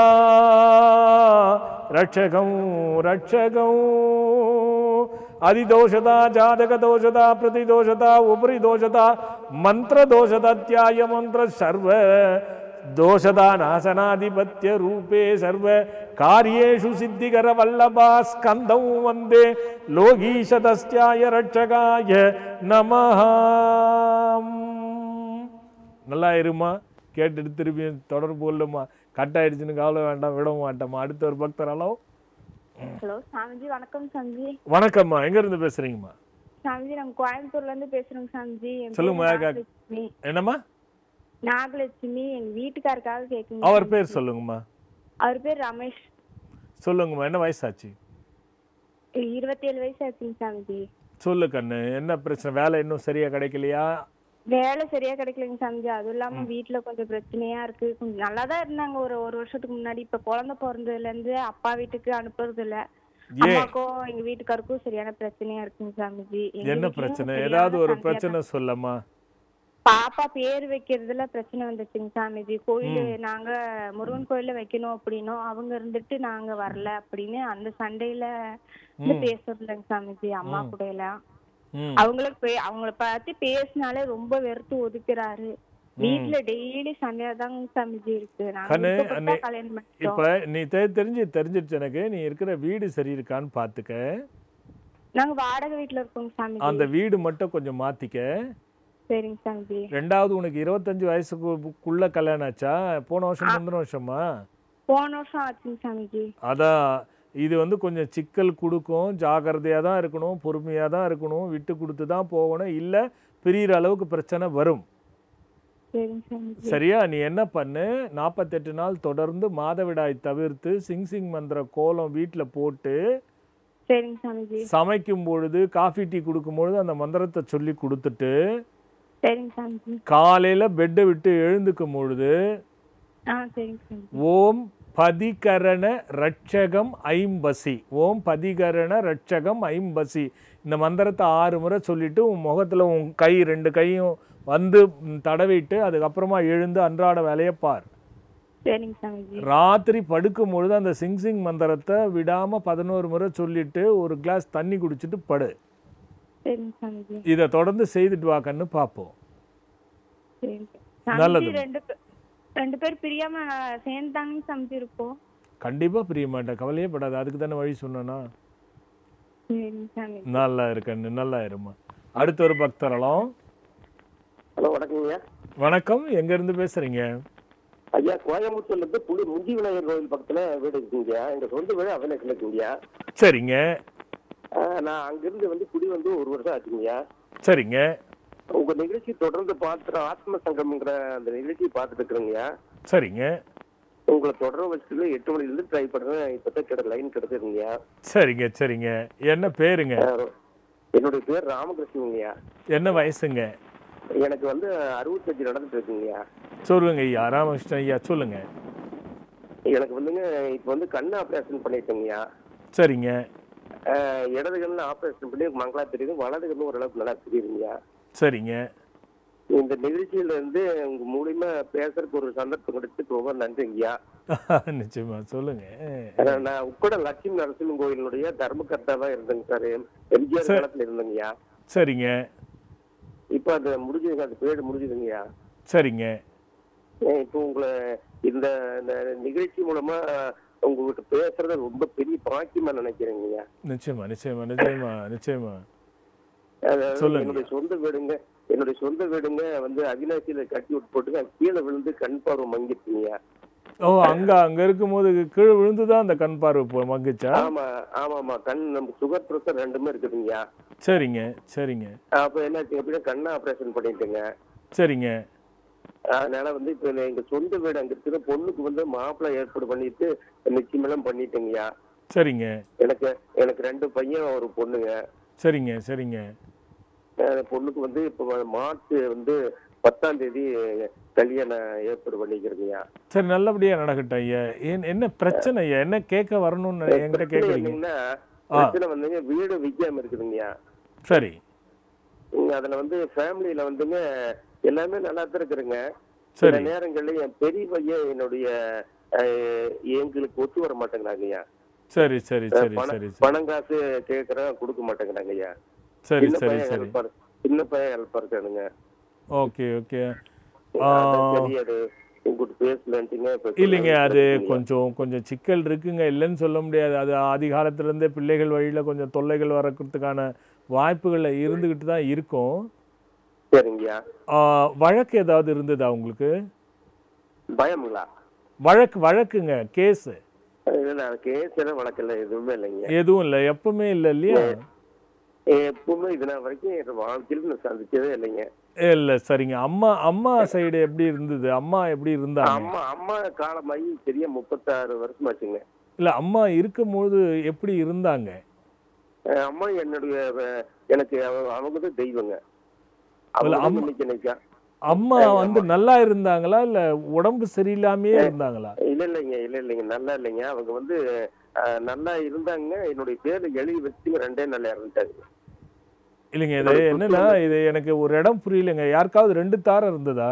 ரட்சகம் ரட்சகம் அதிதோஷதா ஜாதக தோஷதா பிரதிதோஷதா உபரி தோஷதா மந்திர தோஷதத்யாய மந்திர சர்வ தோஷதா நாசனாதிபத்திய ரூபே சர்வ காரியேஷு சித்திகர வல்லபா ஸ்கந்தம் வந்தே லோகீஷதஸ்யாய ரட்சகாய நமஹாம் நல்லா இருமா கேட்டுட்டு திருப்பி தொடர்பு கொள்ளுமா கட் ஆயிடுச்சுன்னு கவலை வேண்டாம் விட மாட்டோமா அடுத்த ஒரு பக்தர் ஹலோ ஹலோ சாமிஜி வணக்கம் சாமிஜி வணக்கம்மா எங்க இருந்து பேசுறீங்கம்மா சாமிஜி நாங்க கோயம்புத்தூர்ல இருந்து பேசுறோங்க சாமிஜி என் பேரு சொல்லுங்கம்மா யாருக்கா நாகலட்சுமி என்னம்மா நாகலட்சுமி எங்க வீட்டுக்காருக்காக கேக்குங்க அவர் பேர் சொல்லுங்கம்மா அவர் பேர் ரமேஷ் சொல்லுங்கம்மா என்ன வயசாச்சு இருபத்தி ஏழு வயசு ஆச்சுங்க சாமிஜி சொல்லு கண்ணு என்ன பிரச்சனை வேலை இன்னும் சரியா கிடைக்கலையா வேலை சரியா கிடைக்கலைங்க சாமிஜி அதுவும் இல்லாம வீட்டுல கொஞ்சம் பிரச்சனையா இருக்கு கொஞ்சம் நல்லா தான் இருந்தாங்க ஒரு ஒரு வருஷத்துக்கு முன்னாடி இப்ப குழந்தை பிறந்ததுல இருந்து அப்பா வீட்டுக்கு அனுப்புறது இல்ல ஏன்? அம்மாக்கும் எங்க வீட்டுக்காருக்கும் சரியான பிரச்சனையா இருக்குங்க சாமிஜி எங்க என்ன வீட்லயும் பிரச்சனை சரியான ஏதாவது ஒரு சண்டையா பிரச்சனை சொல்லம்மா பாப்பா பேர் வைக்கிறதுல பிரச்சனை வந்துச்சுங்க சாமிஜி கோயில் நாங்க முருகன் கோயில்ல வைக்கணும் அப்படின்னும் அவங்க இருந்துட்டு நாங்க வரல அப்படின்னு அந்த சண்டையில வந்து ம். பேசுறதுலங்க சாமிஜி அம்மா ம். கூட எல்லாம் ம். அவங்களுக்கு பே- அவங்கள பத்தி பேசினாலே ரொம்ப வெறுத்து ஒதுக்குறாரு வீட்டுல டெய்லி சண்டையா தாங்க சாமிஜி இருக்கு நாங்க கண்ணு விருப்பப்பட்டு நீ- தான் கல்யாணம் பண்ணிட்டோம் இப்ப நீ தெ- தெரிஞ்சு தெரிஞ்சிருச்சு எனக்கு நீ இருக்கிற வீடு சரி இருக்கான்னு பாத்துக்க நாங்க வாடகை வீட்டுல இருக்கோங்க சாமிஜி அந்த வீடு மட்டும் கொஞ்சம் மாத்திக்க சரிங்க சாமிஜி ரெண்டாவது உனக்கு இருபத்தஞ்சு வயசுக்குள்ள கல்யாணம் ஆச்சா போன வருஷம் முந்தின வருஷமா போன வருஷம் ஆச்சுங்க சாமிஜி அதான் இது வந்து கொஞ்சம் சிக்கல் கொடுக்கும் ஜாக்கிரதையாக தான் இருக்கணும் பொறுமையாக தான் இருக்கணும் விட்டு கொடுத்து தான் போகணும் இல்லை பிரியிற அளவுக்கு பிரச்சனை வரும் சரிங்க சாமிஜி சரியா நீ என்ன பண்ணு நாற்பத்தெட்டு நாள் தொடர்ந்து மாதவிடாய் தவிர்த்து சிங் சிங் மந்திர கோலம் வீட்டில் போட்டு சரிங்க சாமிஜி சமைக்கும் பொழுது காஃபி டீ கொடுக்கும் பொழுது அந்த மந்திரத்தை சொல்லி கொடுத்துட்டு சரிங்க சாமிஜி காலையில் பெட்டை விட்டு எழுந்துக்கும் பொழுது ஆ சரிங்க சாமிஜி ஓம் பதிகரண ரட்சகம் ஐம்பசி ஓம் பதிகரண ரட்சகம் ஐம்பசி இந்த மந்திரத்தை ஆறு முறை சொல்லிட்டு உன் முகத்தில் உன் கை ரெண்டு கையும் வந்து ம், தடவிட்டு அதுக்கப்புறமா எழுந்து அன்றாட வேலையை பார் சரிங்க சாமிஜி ராத்திரி படுக்கும் பொழுது அந்த சிங் சிங் மந்திரத்தை விடாம பதினோரு முறை சொல்லிட்டு ஒரு கிளாஸ் தண்ணி குடிச்சிட்டு படு சரிங்க சாமிஜி இதை தொடர்ந்து செய்துட்டு வா கண்ணு பார்ப்போம் சரிங்க நல்லது. சாமிஜி ரெண்டு பே- ரெண்டு பேர் பிரியாம சேர்ந்தாங்க சாமிஜி இருப்போம் கண்டிப்பா பிரிய மாட்டேன் கவலையே படாது அதுக்கு தானே வழி சொன்னேன்னா சரிங்க சாமிஜி நல்லா இருக்கண்ணு நல்லா இருமா அடுத்த ஒரு பக்தரலாம் ஹலோ வணக்கங்கய்யா வணக்கம் எங்க இருந்து பேசுறீங்க ஐயா கோயம்புத்தூர்ல இருந்து புலி முஞ்சி விநாயகர் கோவில் பக்கத்துல வீடு இருக்குங்கய்யா எங்க சொந்த வீடு அவனுக்கு இருக்குங்கய்யா சரிங்க ஆஹ் நான் அங்கிருந்து வந்து குடி வந்து ஒரு வருஷம் ஆச்சுங்கய்யா சரிங்க உங்க நிகழ்ச்சி தொடர்ந்து பார்த்துட்டு ஆத்ம சங்கம்ங்கிற அந்த நிகழ்ச்சி பார்த்துட்டு இருக்கிறேங்கய்யா சரிங்க உங்களை தொடர வச்சுட்டு எட்டு மணில இருந்து ட்ரை பண்றேன் இப்பதான் கிட்ட லைன் கிடைச்சிருங்கய்யா சரிங்க சரிங்க என்ன பேருங்க ஆஹ் என்னுடைய பேர் ராமகிருஷ்ணங்கய்யா என்ன வயசுங்க எனக்கு வந்து அறுபத்தஞ்சு நடந்துட்டு இருக்குங்கய்யா சொல்லுங்க ஐயா ராமகிருஷ்ணன் ஐயா சொல்லுங்க எனக்கு வந்துங்க இப்ப வந்து கண் ஆபரேஷன் பண்ணிட்டேங்கய்யா சரிங்க ஆஹ் இடது கண்ணில் ஆபரேஷன் பண்ணி மங்களா தெரியுது வலது கண்ணு ஓரளவுக்கு நல்லா தெரியுதுங்கய்யா சரிங்க இந்த நிகழ்ச்சியில இருந்து உங்க மூலியமா பேசுறதுக்கு ஒரு சந்தர்ப்பம் கிடைச்சு ரொம்ப நன்றிங்கய்யா நிச்சயமா சொல்லுங்க அஹ் நான் உட்கட லட்சுமி நரசிம்மன் கோயிலுடைய தர்மகர்த்தாவா இருந்தேங்க சார் எம்ஜிஆர் சரி. காலத்துல இருந்தேங்கய்யா சரிங்க இப்ப அது முடிஞ்சுதுங்க அந்த பேடு முடிஞ்சுதுங்கய்யா சரிங்க அஹ் இப்போ உங்களை இந்த இந்த நிகழ்ச்சி மூலமா உங்ககிட்ட பேசுறது ரொம்ப பெரிய பாக்கியமா நினைக்கிறேங்கய்யா நிச்சயமா நிச்சயமா நிச்சயமா நிச்சயமா அதாவது சொல்லுங்க. என்னுடைய சொந்த வீடுங்க என்னுடைய சொந்த வீடுங்க வந்து அவினாசியில கட்டி விட்டு போட்டுங்க கீழே விழுந்து கண் பார்வை மங்கிட்டுங்கய்யா ஓ அங்க அங்க இருக்கும்போது கீழே விழுந்துதான் அந்த கண் பார்வை போ- மங்குச்சா ஆமா ஆமா ஆமா கண் நம்ம சுகர் பிரஷர் ரெண்டுமே இருக்குதுங்கய்யா சரிங்க சரிங்க அப்ப என்னாச்சு அப்படின்னா கண் ஆபரேஷன் பண்ணிட்டுங்க சரிங்க அதனால வந்து இப்ப நான் எங்க சொந்த வீடு அங்க இருக்கிற பொண்ணுக்கு வந்து மாப்பிள்ளை ஏற்பாடு பண்ணிட்டு நிச்சயமெல்லாம் பண்ணிட்டேங்கய்யா சரிங்க எனக்கு எனக்கு ரெண்டு பையன் ஒரு பொண்ணுங்க சரிங்க சரிங்க அந்த பொண்ணுக்கு வந்து இப்ப மார்ச் வந்து பத்தாம் தேதி கல்யாணம் ஏற்பாடு பண்ணிக்கிறேங்கய்யா சரி நல்லபடியா நடக்கட்டும் ஐயா ஏன் என்ன பிரச்சனை ஐயா என்ன கேட்க வரணும்னு என்கிட்ட பிரச்சனை கேக்குறீங்க என்னங்கன்னா ஆ பிரச்சனை வந்துங்க வீடு விற்காம இருக்குதுங்கய்யா சரி இங்க அதுல வந்து ஃபேமிலியில வந்துங்க எல்லாமே நல்லா தான் இருக்குதுங்க சரி. சில நேரங்கள்ல என் பெரிய பையன் என்னுடைய அஹ், எங்களுக்கு ஒத்து வர மாட்டேங்கிறாங்க ஐயா சரி சரி அஹ், சரி பணம் சரி சரி பணம் காசு கேட்கறேன் கொடுக்க மாட்டேங்கிறாங்க ஐயா சரி சின்ன சரி பையன் சரி help ஆ- சின்ன பையன் ஹெல்ப்பா இருக்கானுங்க ஓகே ஓகே அதான் சரி அது உங்ககிட்ட பேசலன்ட்டீங்க இப்ப இல்லைங்க அது பேசுறீங்க. கொஞ்சம் கொஞ்சம் சிக்கல் இருக்குங்க இல்லைன்னு சொல்ல முடியாது அது ஆதி காலத்துலேருந்தே பிள்ளைகள் வழியில் கொஞ்சம் தொல்லைகள் வரக்கிறதுக்கான வாய்ப்புகள் இருந்துக்கிட்டு தான் இருக்கும் சரிங்கய்யா ஆ, வழக்கு ஏதாவது இருந்ததா உங்களுக்கு பயமுங்களா வழக்கு வழக்குங்க கேஸு இல்ல கேஸ் எல்லாம் வழக்கில்ல எதுவுமே இல்லைங்க எதுவும் இல்லை எப்பவுமே இல்லை இல்லையா எப்பவுமே இது நாள் வரைக்கும் என் வாழ்க்கையில நான் சந்திச்சதே இல்லைங்க இல்லை சரிங்க அம்மா அம்மா சைடு எப்படி இருந்தது அம்மா எப்படி இருந்தாங்க அம்மா அம்மா காலமாகி சரியா முப்பத்தாறு வருஷமாச்சுங்க இல்லை அம்மா இருக்கும்போது எப்படி இருந்தாங்க அஹ் அம்மா என்னுடைய அஹ், எனக்கு அவ- அவங்க தான் தெய்வங்க இல்ல, அவங்க அம்மா- இன்னைக்கு நினைக்கா அம்மா வந்து நல்லா இருந்தாங்களா இல்லை உடம்பு சரியில்லாமையே இருந்தாங்களா இல்ல இல்லைங்க இல்ல இல்லைங்க நல்லா இல்லைங்க அவங்க வந்து அஹ், நல்லா இருந்தாங்க என்னுடைய பேர்ல எழுதி வச்சு ரெண்டே நாள் இறந்துட்டாங்க இல்லைங்க இது என்னன்னா இது எனக்கு ஒரு இடம் புரியலைங்க யாருக்காவது ரெண்டு தாரம் இருந்ததா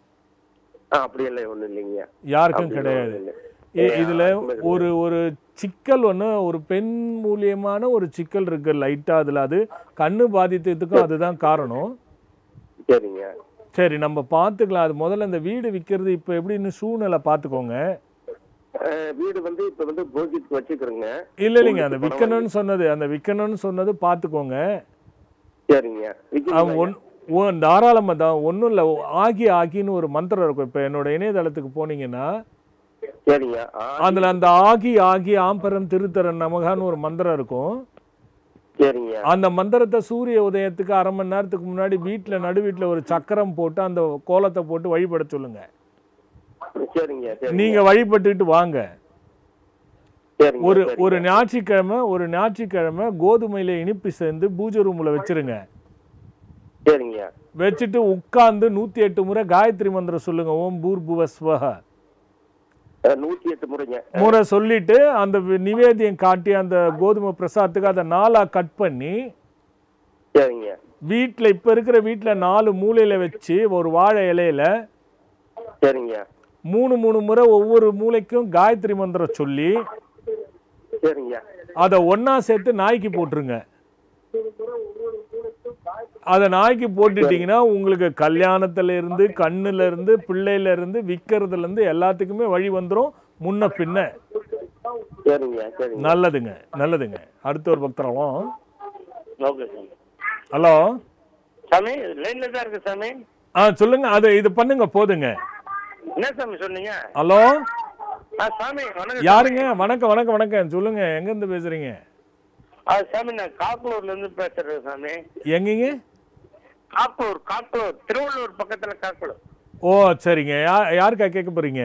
ஆ, அப்படி எல்லாம் ஒண்ணும் இல்லைங்க யாருக்கும் அப்படி கிடையாது ஒண்ணும் இல்லை. இ- ஏ, இதுல யாருக்குமே கிடையாது. ஒரு ஒரு சிக்கல் ஒன்று ஒரு பெண் மூலியமான ஒரு சிக்கல் இருக்கு லைட்டா அதுல அது கண்ணு பாதித்ததுக்கும் அதுதான் காரணம் சரிங்க சரி நம்ம பார்த்துக்கலாம் அது முதல்ல இந்த வீடு விற்கிறது இப்போ எப்படின்னு சூழ்நிலை பார்த்துக்கோங்க அஹ், வீடு வந்து இப்ப வந்து போகிக்கு வச்சுக்கிறோங்க இல்லை இல்லைங்க அந்த விற்கணும்னு சொன்னது அந்த விற்கணும்னு சொன்னது பார்த்துக்கோங்க சரிங்க அவன் ஒன் ஓ தாராளமாக தான் ஒன்றும் இல்லை ஆகி ஆகின்னு ஒரு மந்திரம் இருக்கும் இப்போ என்னோட இணையதளத்துக்கு போனீங்கன்னா சரிங்க ஆ, அதில் அந்த ஆகி ஆகி ஆம்பரம் திருத்தரன் நமகான்னு ஒரு மந்திரம் இருக்கும் சரிங்க அந்த மந்திரத்தை சூரிய உதயத்துக்கு அரை மணி நேரத்துக்கு முன்னாடி வீட்டில் நடு வீட்டில் ஒரு சக்கரம் போட்டு அந்த கோலத்தை போட்டு வழிபட சொல்லுங்க சரிங்க சரிங்க நீங்க வழிபட்டுட்டு வாங்க சரிங்க ஒரு சரிங்க. ஒரு ஞாயிற்றுக்கிழமை ஒரு ஞாயிற்றுக்கிழமை கோதுமையில இனிப்பு சேர்ந்து பூஜை ரூம்ல வச்சிருங்க சரிங்க வச்சுட்டு உட்கார்ந்து நூத்தி எட்டு முறை காயத்ரி மந்திரம் சொல்லுங்க ஓம் பூர் புவஸ்வஹ அஹ், நூத்தி எட்டு முறைங்க முறை சொல்லிட்டு அந்த வி- நிவேதியம் காட்டி அந்த கோதுமை பிரசாதத்துக்கு அதை நாலா கட் பண்ணி சரிங்க வீட்ல இப்ப இருக்கிற வீட்ல நாலு மூலையில வச்சு ஒரு வாழை இலையில சரிங்க மூணு மூணு முறை ஒவ்வொரு மூலைக்கும் காயத்ரி மந்திரம் சொல்லி சரிங்க அதை ஒண்ணா சேர்த்து நாய்க்கு போட்டுருங்க அதை நாய்க்கு போட்டுட்டீங்கன்னா உங்களுக்கு கல்யாணத்துல இருந்து கண்ணுல இருந்து பிள்ளையில இருந்து விற்கிறதுல இருந்து எல்லாத்துக்குமே வழி வந்துரும் முன்ன பின்ன சரிங்க சரிங்க நல்லதுங்க நல்லதுங்க அடுத்த ஒரு பக்தரலாம் ஓகே சாமி ஹலோ சாமி லைன்ல தான் இருக்கு சாமி ஆ சொல்லுங்க அது இது பண்ணுங்க போதுங்க என்ன சாமி சொன்னீங்க ஹலோ ஆ சாமி வணக்கம் யாருங்க வணக்கம் வணக்கம் வணக்கம் சொல்லுங்க எங்க இருந்து பேசுறீங்க ஆ சாமி நான் காக்கூர்ல இருந்து பேசுறேன் சாமி எங்கீங்க காக்கூர் காக்கூர் திருவள்ளூர் பக்கத்துல காக்கூர் ஓ சரிங்க யா யாருக்கா கேட்க போறீங்க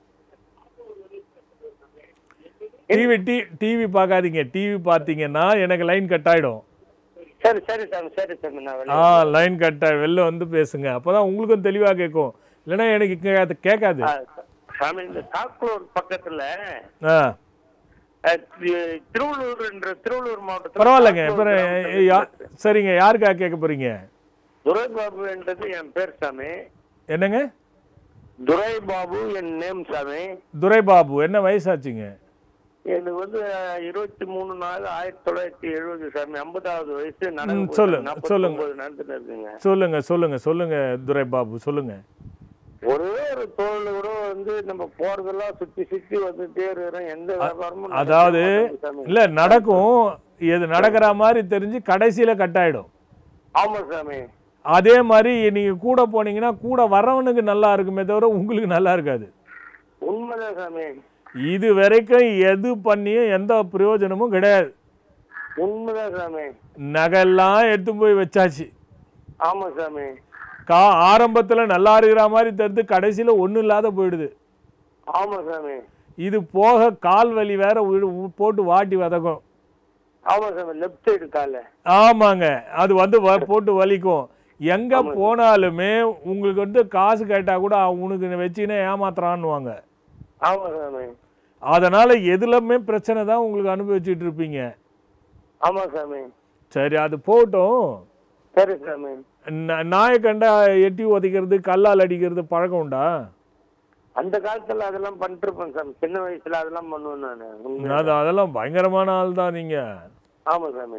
டிவி டி டிவி பார்க்காதீங்க டிவி பார்த்தீங்கன்னா எனக்கு லைன் கட் ஆயிடும் சரி சரி சாமி சரி சாமி நான் வெளிய ஆ லைன் கட் ஆகி வெளில வந்து பேசுங்க அப்பதான் உங்களுக்கும் தெளிவா கேட்கும் இல்லைன்னா எனக்கு கே- கேட்காது ஆ, சாமி இந்த காக்கூர் பக்கத்துல ஆ அஹ், தி- திருவள்ளூர் என்ற திருவள்ளூர் மாவட்டத்துல பரவாயில்லைங்க காக்கூர் அப்புறம் கிராமத்துல யா- சரிங்க யாருக்கா கேட்க போறீங்க துரைபாபு என்றது என் பேர் சாமி என்னங்க துரைபாபு என் நேம் சாமி துரைபாபு என்ன வயசாச்சுங்க எனக்கு வந்து அஹ், இருபத்தி மூணு நாலு ஆயிரத்தி தொள்ளாயிரத்தி எழுபது சாமி ஐம்பதாவது வயசு ம், சொல்லுங்க, சொல்லுங்க. ஒன்பது நடந்துட்டு இருக்குங்க சொல்லுங்க சொல்லுங்க சொல்லுங்க துரைபாபு சொல்லுங்க ஒரே ஒரு தோல்ல கூட வந்து நம்ம போறதெல்லாம் சுத்தி சுத்தி வந்துட்டே இருக்கிறோம் எந்த வியாபாரமும் நடக்க அதாவது மாட்டேங்குது சாமி. இல்ல நடக்கும் இது நடக்கிற மாதிரி தெரிஞ்சு கடைசியில கட் ஆயிடும் ஆமா சாமி அதே மாதிரி நீங்க கூட போனீங்கன்னா கூட வரவனுக்கு நல்லா இருக்குமே தவிர உங்களுக்கு நல்லா இருக்காது உண்மைதான் சாமி இது வரைக்கும் எது பண்ணியும் எந்த பிரயோஜனமும் கிடையாது உண்மைதான் சாமி நகையெல்லாம் எடுத்து போய் வச்சாச்சு ஆமா சாமி கா ஆரம்பத்துல நல்லா இருக்கிற மாதிரி தெரிஞ்சு கடைசியில ஒண்ணும் இல்லாத போயிடுது ஆமா சாமி இது போக கால் வலி வேற உ- உ- போட்டு வாட்டி வதக்கும் ஆமா சாமி லெஃப்ட் சைடு கால ஆமாங்க அது வந்து வ- போட்டு வலிக்கும் எங்க போனாலுமே உங்களுக்கு வந்து காசு கேட்டா கூட அவன் உனக்கு வச்சுக்கினே ஏமாத்துறான்னுவாங்க ஆமா சாமி அதனால எதுலமே பிரச்சனை தான் உங்களுக்கு அனுபவிச்சுட்டு இருப்பீங்க ஆமா சாமி சரி அது போகட்டும் சரி சாமி ந- நாயை கண்டா எட்டி உதைக்கிறது கல்லால் அடிக்கிறது பழக்கம் உண்டா அந்த காலத்துல அதெல்லாம் பண்ணிட்டு இருப்பேன் சாமி சின்ன வயசுல அதெல்லாம் பண்ணுவேன் நானு உண்மையா. அது அதெல்லாம் பயங்கரமான ஆள் தான் நீங்க ஆமா சாமி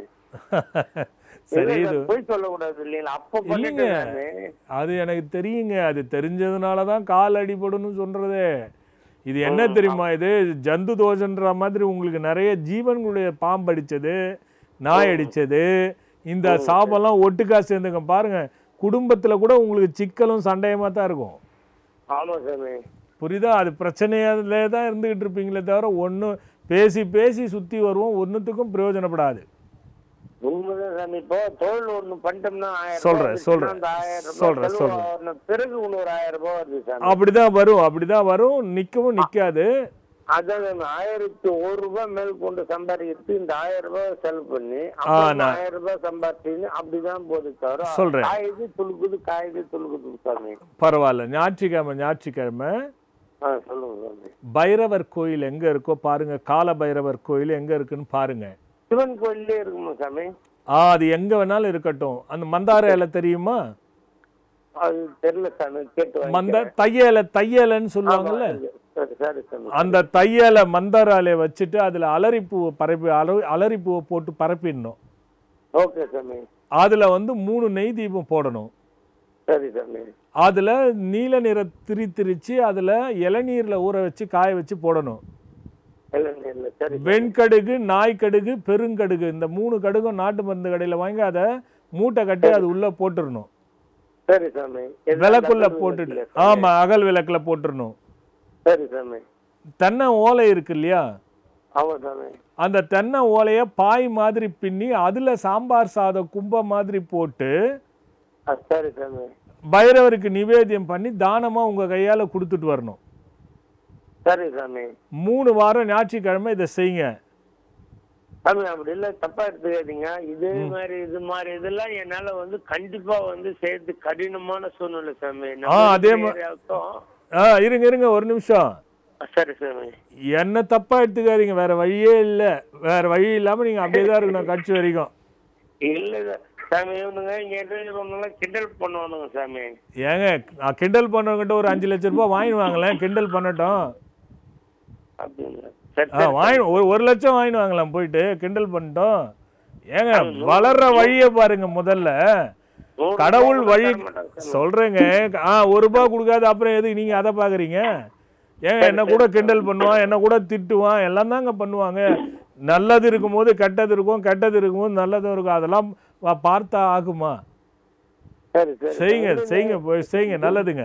சரி இல்ல இது சார், பொய் சொல்லக்கூடாது இல்லைங்களா அப்ப இல்லைங்க பண்ணிட்டேன் நானு. அது எனக்கு தெரியுங்க அது தெரிஞ்சதுனால தான் கால் அடிபடும்னு சொல்றதே இது என்ன தெரியுமா இது ஜந்து தோஷன்ற மாதிரி உங்களுக்கு நிறைய ஜீவன்களுடைய பாம்பு அடிச்சது நாய் அடிச்சது இந்த சாபம்லாம் ஒட்டுக்கா சேர்ந்துங்க பாருங்க குடும்பத்துல கூட உங்களுக்கு சிக்கலும் சண்டையமா தான் இருக்கும் ஆமா சாமி புரியுதா அது பிரச்சனையாலே தான் இருந்துகிட்டு இருப்பீங்களே தவிர ஒன்றும் பேசி பேசி சுத்தி வருவோம் ஒன்றுத்துக்கும் பிரயோஜனப்படாது உண்மைதான் சாமி இப்போ தொழில் ஒண்ணு பண்ணிட்டோம்னா ஆயிரம் சொல்றேன், ரூபாய் சொல்றேன். அந்த ஆயிரம் ரூபாய் சொல்றேன், செலவு சொல்றேன். ஆன பிறகு இன்னொரு ஆயிரம் ரூபாய் வருது சாமி அப்படிதான் வரும் அப்படிதான் வரும் நிக்கவும் நிக்காது அதான் சாமி, ஆயிரத்தி ஒரு ரூபாய் மேல் கொண்டு சம்பாதிக்கிறது இந்த ஆயிரம் ரூபாய் செலவு பண்ணி ஆ, அப்புறம் நான்- ஆயிரம் ரூபாய் சம்பாதிச்சுன்னு அப்படிதான் போகுது தவிர சொல்றேன். காயுது துளுக்குது காயுது துளுக்குது சாமி பரவாயில்ல ஞாயிற்றுக்கிழமை ஞாயிற்றுக்கிழமை ஆ சொல்லுங்க சாமி பைரவர் கோயில் எங்க இருக்கோ பாருங்க கால பைரவர் கோயில் எங்க இருக்குன்னு பாருங்க சிவன் கோயிலே இருக்குமா சாமி ஆ அது எங்க வேணாலும் இருக்கட்டும் அந்த மந்தார இலை தெரியுமா அது தெரியல சாமி கேட்டு மந்த வாங்கிக்கிறேன். தையலை தையலைன்னு சொல்லுவாங்கல்ல ஆமா, சரி சரி சாமி அந்த தையலை மந்தார இலையை வச்சுட்டு அதுல அலரிப்பூவை பரப்பி அல அலரிப்பூவை போட்டு பரப்பிடணும் ஓகே சாமி அதுல வந்து மூணு நெய் தீபம் போடணும் சரி சாமி அதுல நீல நிற திரி திரிச்சு அதுல இளநீர்ல ஊற வச்சு காய வச்சு போடணும் இல்ல இல்ல சரி வெண்கடுகு நாய்க்கடுகு பெருங்கடுகு இந்த மூணு கடுகும் நாட்டு மருந்து கடையில வாங்கி அதை மூட்டை கட்டி அது உள்ள போட்டுறணும் சரி சாமி எல்லாம் விளக்குள்ள நல்லது போட்டுட்டு இல்லையா சாமி? ஆமா அகல் விளக்குல போட்டுறணும் சரி சாமி தென்னை ஓலை இருக்கு இல்லையா ஆமா சாமி அந்த தென்னை ஓலைய பாய் மாதிரி பின்னி அதுல சாம்பார் சாதம் கும்ப மாதிரி போட்டு ஆ, சரி சாமி பைரவருக்கு நிவேத்தியம் பண்ணி தானமா உங்க கையால கொடுத்துட்டு வரணும் சரி சாமி மூணு வாரம் ஞாயிற்றுக்கிழமை இதை செய்யுங்க சாமி அப்படி இல்ல தப்பா எடுத்துக்காதீங்க இதே மாதிரி இது மாதிரி இதெல்லாம் என்னால வந்து கண்டிப்பா வந்து செய்யறது கடினமான சூழ்நிலை சாமி ஆ, அதே மா- ஏரியாவுக்கும் ஆ இருங்க இருங்க ஒரு நிமிஷம் சரி சாமி என்ன தப்பா எடுத்துக்காதீங்க வேற வழியே இல்ல வேற வழி இல்லாம நீங்க அப்படியே தான் இருக்கணும் கட்சி வரைக்கும் இல்ல இல்ல. சாமி இவனுங்க இங்க இருக்கிறவங்க கிண்டல் பண்ணுவானுங்க சாமி ஏங்க நான் கிண்டல் பண்ணவங்கிட்ட ஒரு அஞ்சு லட்சம் ரூபாய் வாங்கி வாங்கலாம் கிண்டல் பண்ணட்டும் அப்படிங்களா சரி ஆ வாங்கி ஒரு ஒரு லட்சம் வாங்கி வாங்கலாம் போயிட்டு கிண்டல் பண்ணிட்டோம் ஏங்க வளர்ற வழியை பாருங்க முதல்ல கடவுள் வழி சொல்றேங்க ஆ ஒரு ரூபாய் கொடுக்காத அப்புறம் எதுக்கு நீங்க அதை பாக்குறீங்க ஏங்க என்ன கூட கிண்டல் பண்ணுவான் என்ன கூட திட்டுவான் எல்லாம் தாங்க பண்ணுவாங்க நல்லது இருக்கும்போது கெட்டது இருக்கும் கெட்டது இருக்கும்போது நல்லதும் இருக்கும் அதெல்லாம் பா- பார்த்தா ஆகுமா சரி சரி செய்யுங்க செய்யுங்க போய் செய்யுங்க நல்லதுங்க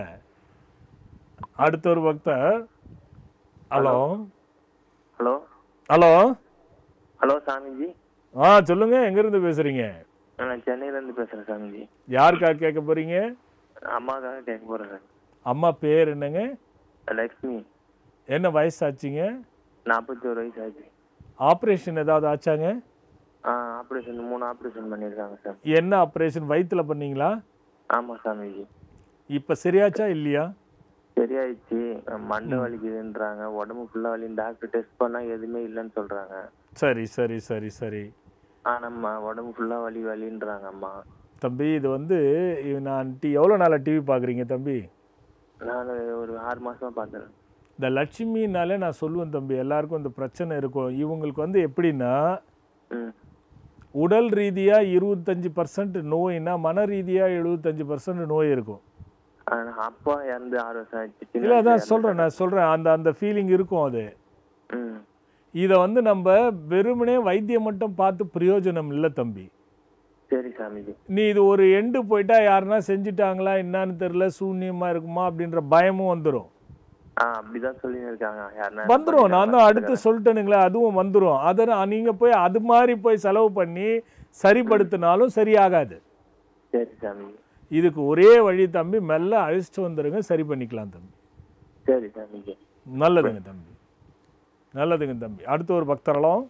அடுத்த ஒரு பக்தர் hello hello hello hello Swamiji ஆ சொல்லுங்க எங்க இருந்து பேசுறீங்க நான் சென்னையில இருந்து பேசுறேன் சாமிஜி யாருக்காக கேட்க போறீங்க அம்மாக்காக கேட்க போறேன் சார் அம்மா பேர் என்னங்க லக்ஷ்மி என்ன வயசாச்சுங்க நாற்பத்தி ஒரு வயசு ஆச்சு ஆப்ரேஷன் ஏதாவது ஆச்சாங்க ஆ ஆப்ரேஷன் மூணு ஆப்ரேஷன் பண்ணியிருக்காங்க சார் என்ன ஆப்ரேஷன் வயித்துல பண்ணீங்களா ஆமா சாமிஜி இப்ப சரியாச்சா இல்லையா சரியாயிடுச்சு மண்டை வலிக்குதுன்றாங்க உடம்பு ஃபுல்லா வலி டாக்டர் டெஸ்ட் பண்ணா எதுவுமே இல்லைன்னு சொல்றாங்க சரி சரி சரி சரி ஆனா ம- உடம்பு ஃபுல்லா வலி வலின்றாங்க அம்மா தம்பி இது வந்து இது நான் டி எவ்வளோ நாளாக டிவி பார்க்குறீங்க தம்பி நான் ஒரு ஆறு மாசமா பார்த்தேன் இந்த லட்சுமினாலே நான் சொல்லுவேன் தம்பி எல்லாருக்கும் இந்த பிரச்சனை இருக்கும் இவங்களுக்கு வந்து எப்படின்னா ம் உடல் ரீதியாக இருபத்தஞ்சி பர்சன்ட் நோய்னா மன ரீதியாக எழுபத்தஞ்சு பர்சன்ட் நோய் இருக்கும் ஆனா அப்பா இறந்து ஆறு வருஷம் ஆயிடுச்சு சின்ன இல்லை அதான் வயசுல சொல்கிறேன் நான் சொல்கிறேன் அந்த அந்த ஃபீலிங் இருக்கும் அது ம் இதை வந்து நம்ம வெறுமனே வைத்தியம் மட்டும் பார்த்து பிரயோஜனம் இல்லை தம்பி சரி சாமிஜி நீ இது ஒரு எண்டு போயிட்டா யாருன்னா செஞ்சுட்டாங்களா என்னன்னு தெரியல சூன்யமா இருக்குமா அப்படின்ற பயமும் வந்துடும் ஆ அப்படிதான் சொல்லி இருக்காங்க யாருன்னா வந்துடும் நான் தான் அடுத்து சொல்லிட்டேனுங்களே அதுவும் வந்துடும் அதை நான் நீங்கள் போய் அது மாதிரி போய் செலவு பண்ணி சரிப்படுத்தினாலும் சரியாகாது சரி சாமிஜி இதுக்கு ஒரே வழி தம்பி மெல்ல அழிச்சிட்டு வந்துடுங்க சரி பண்ணிக்கலாம் தம்பி சரி சாமிஜி நல்லதுங்க தம்பி நல்லதுங்க தம்பி அடுத்த ஒரு பக்தரலாம்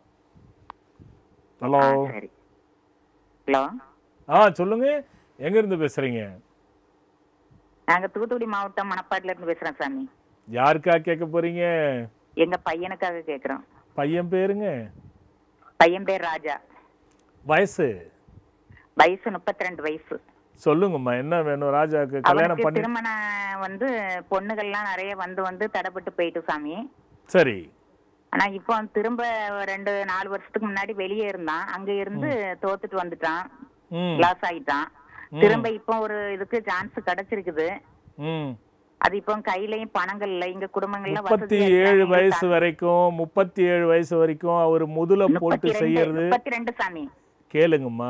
ஹலோ ஹலோ ஆ சொல்லுங்க எங்க இருந்து பேசுறீங்க நாங்க தூத்துக்குடி மாவட்டம் மணப்பாட்டுல இருந்து பேசுறோம் சாமி யாருக்கா கேட்க போறீங்க எங்க பையனுக்காக கேக்குறோம் பையன் பேருங்க பையன் பேர் ராஜா வயசு வயசு முப்பத்தி ரெண்டு வயசு சொல்லுங்கம்மா என்ன வேணும் ராஜாக்கு கல்யாணம் அவனுக்கு பண்ணி திருமணம் வந்து பொண்ணுகள்லாம் நிறைய வந்து வந்து தடைப்பட்டு போயிட்டு சாமி சரி ஆனா இப்போ அவன் திரும்ப ரெண்டு நாலு வருஷத்துக்கு முன்னாடி வெளியே இருந்தான் அங்க இருந்து தோத்துட்டு வந்துட்டான் ம் லாஸ் ஆயிட்டான் ம். திரும்ப இப்போ ஒரு இதுக்கு சான்ஸ் கிடைச்சிருக்குது ம் அது இப்போ கையிலயும் பணங்கள் இல்ல இங்க குடும்பங்கள்ல முப்பத்தி வசதியா ஏழு இருக்காங்க. வயசு வரைக்கும் முப்பத்தி ஏழு வயசு வரைக்கும் அவர் முதல போட்டு முப்பத்தி ரெண்டு செய்யறது முப்பத்தி ரெண்டு சாமி கேளுங்கம்மா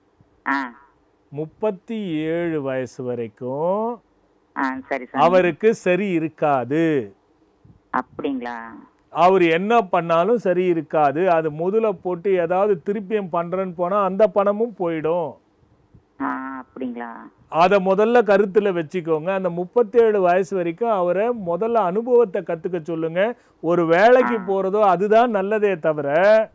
ஆ முப்பத்தி ஏழு வயசு வரைக்கும் ஆ சரி சாமி அவருக்கு சரி இருக்காது அப்படிங்களா அவர் என்ன பண்ணாலும் சரி இருக்காது அது முதல போட்டு ஏதாவது திருப்பியும் பண்றேன்னு போனா அந்த பணமும் போயிடும் ஆ அப்படிங்களா அதை முதல்ல கருத்துல வச்சுக்கோங்க அந்த முப்பத்தேழு வயசு வரைக்கும் அவரை முதல்ல அனுபவத்தை கத்துக்க சொல்லுங்க ஒரு வேலைக்கு போறதோ அதுதான் நல்லதே தவிர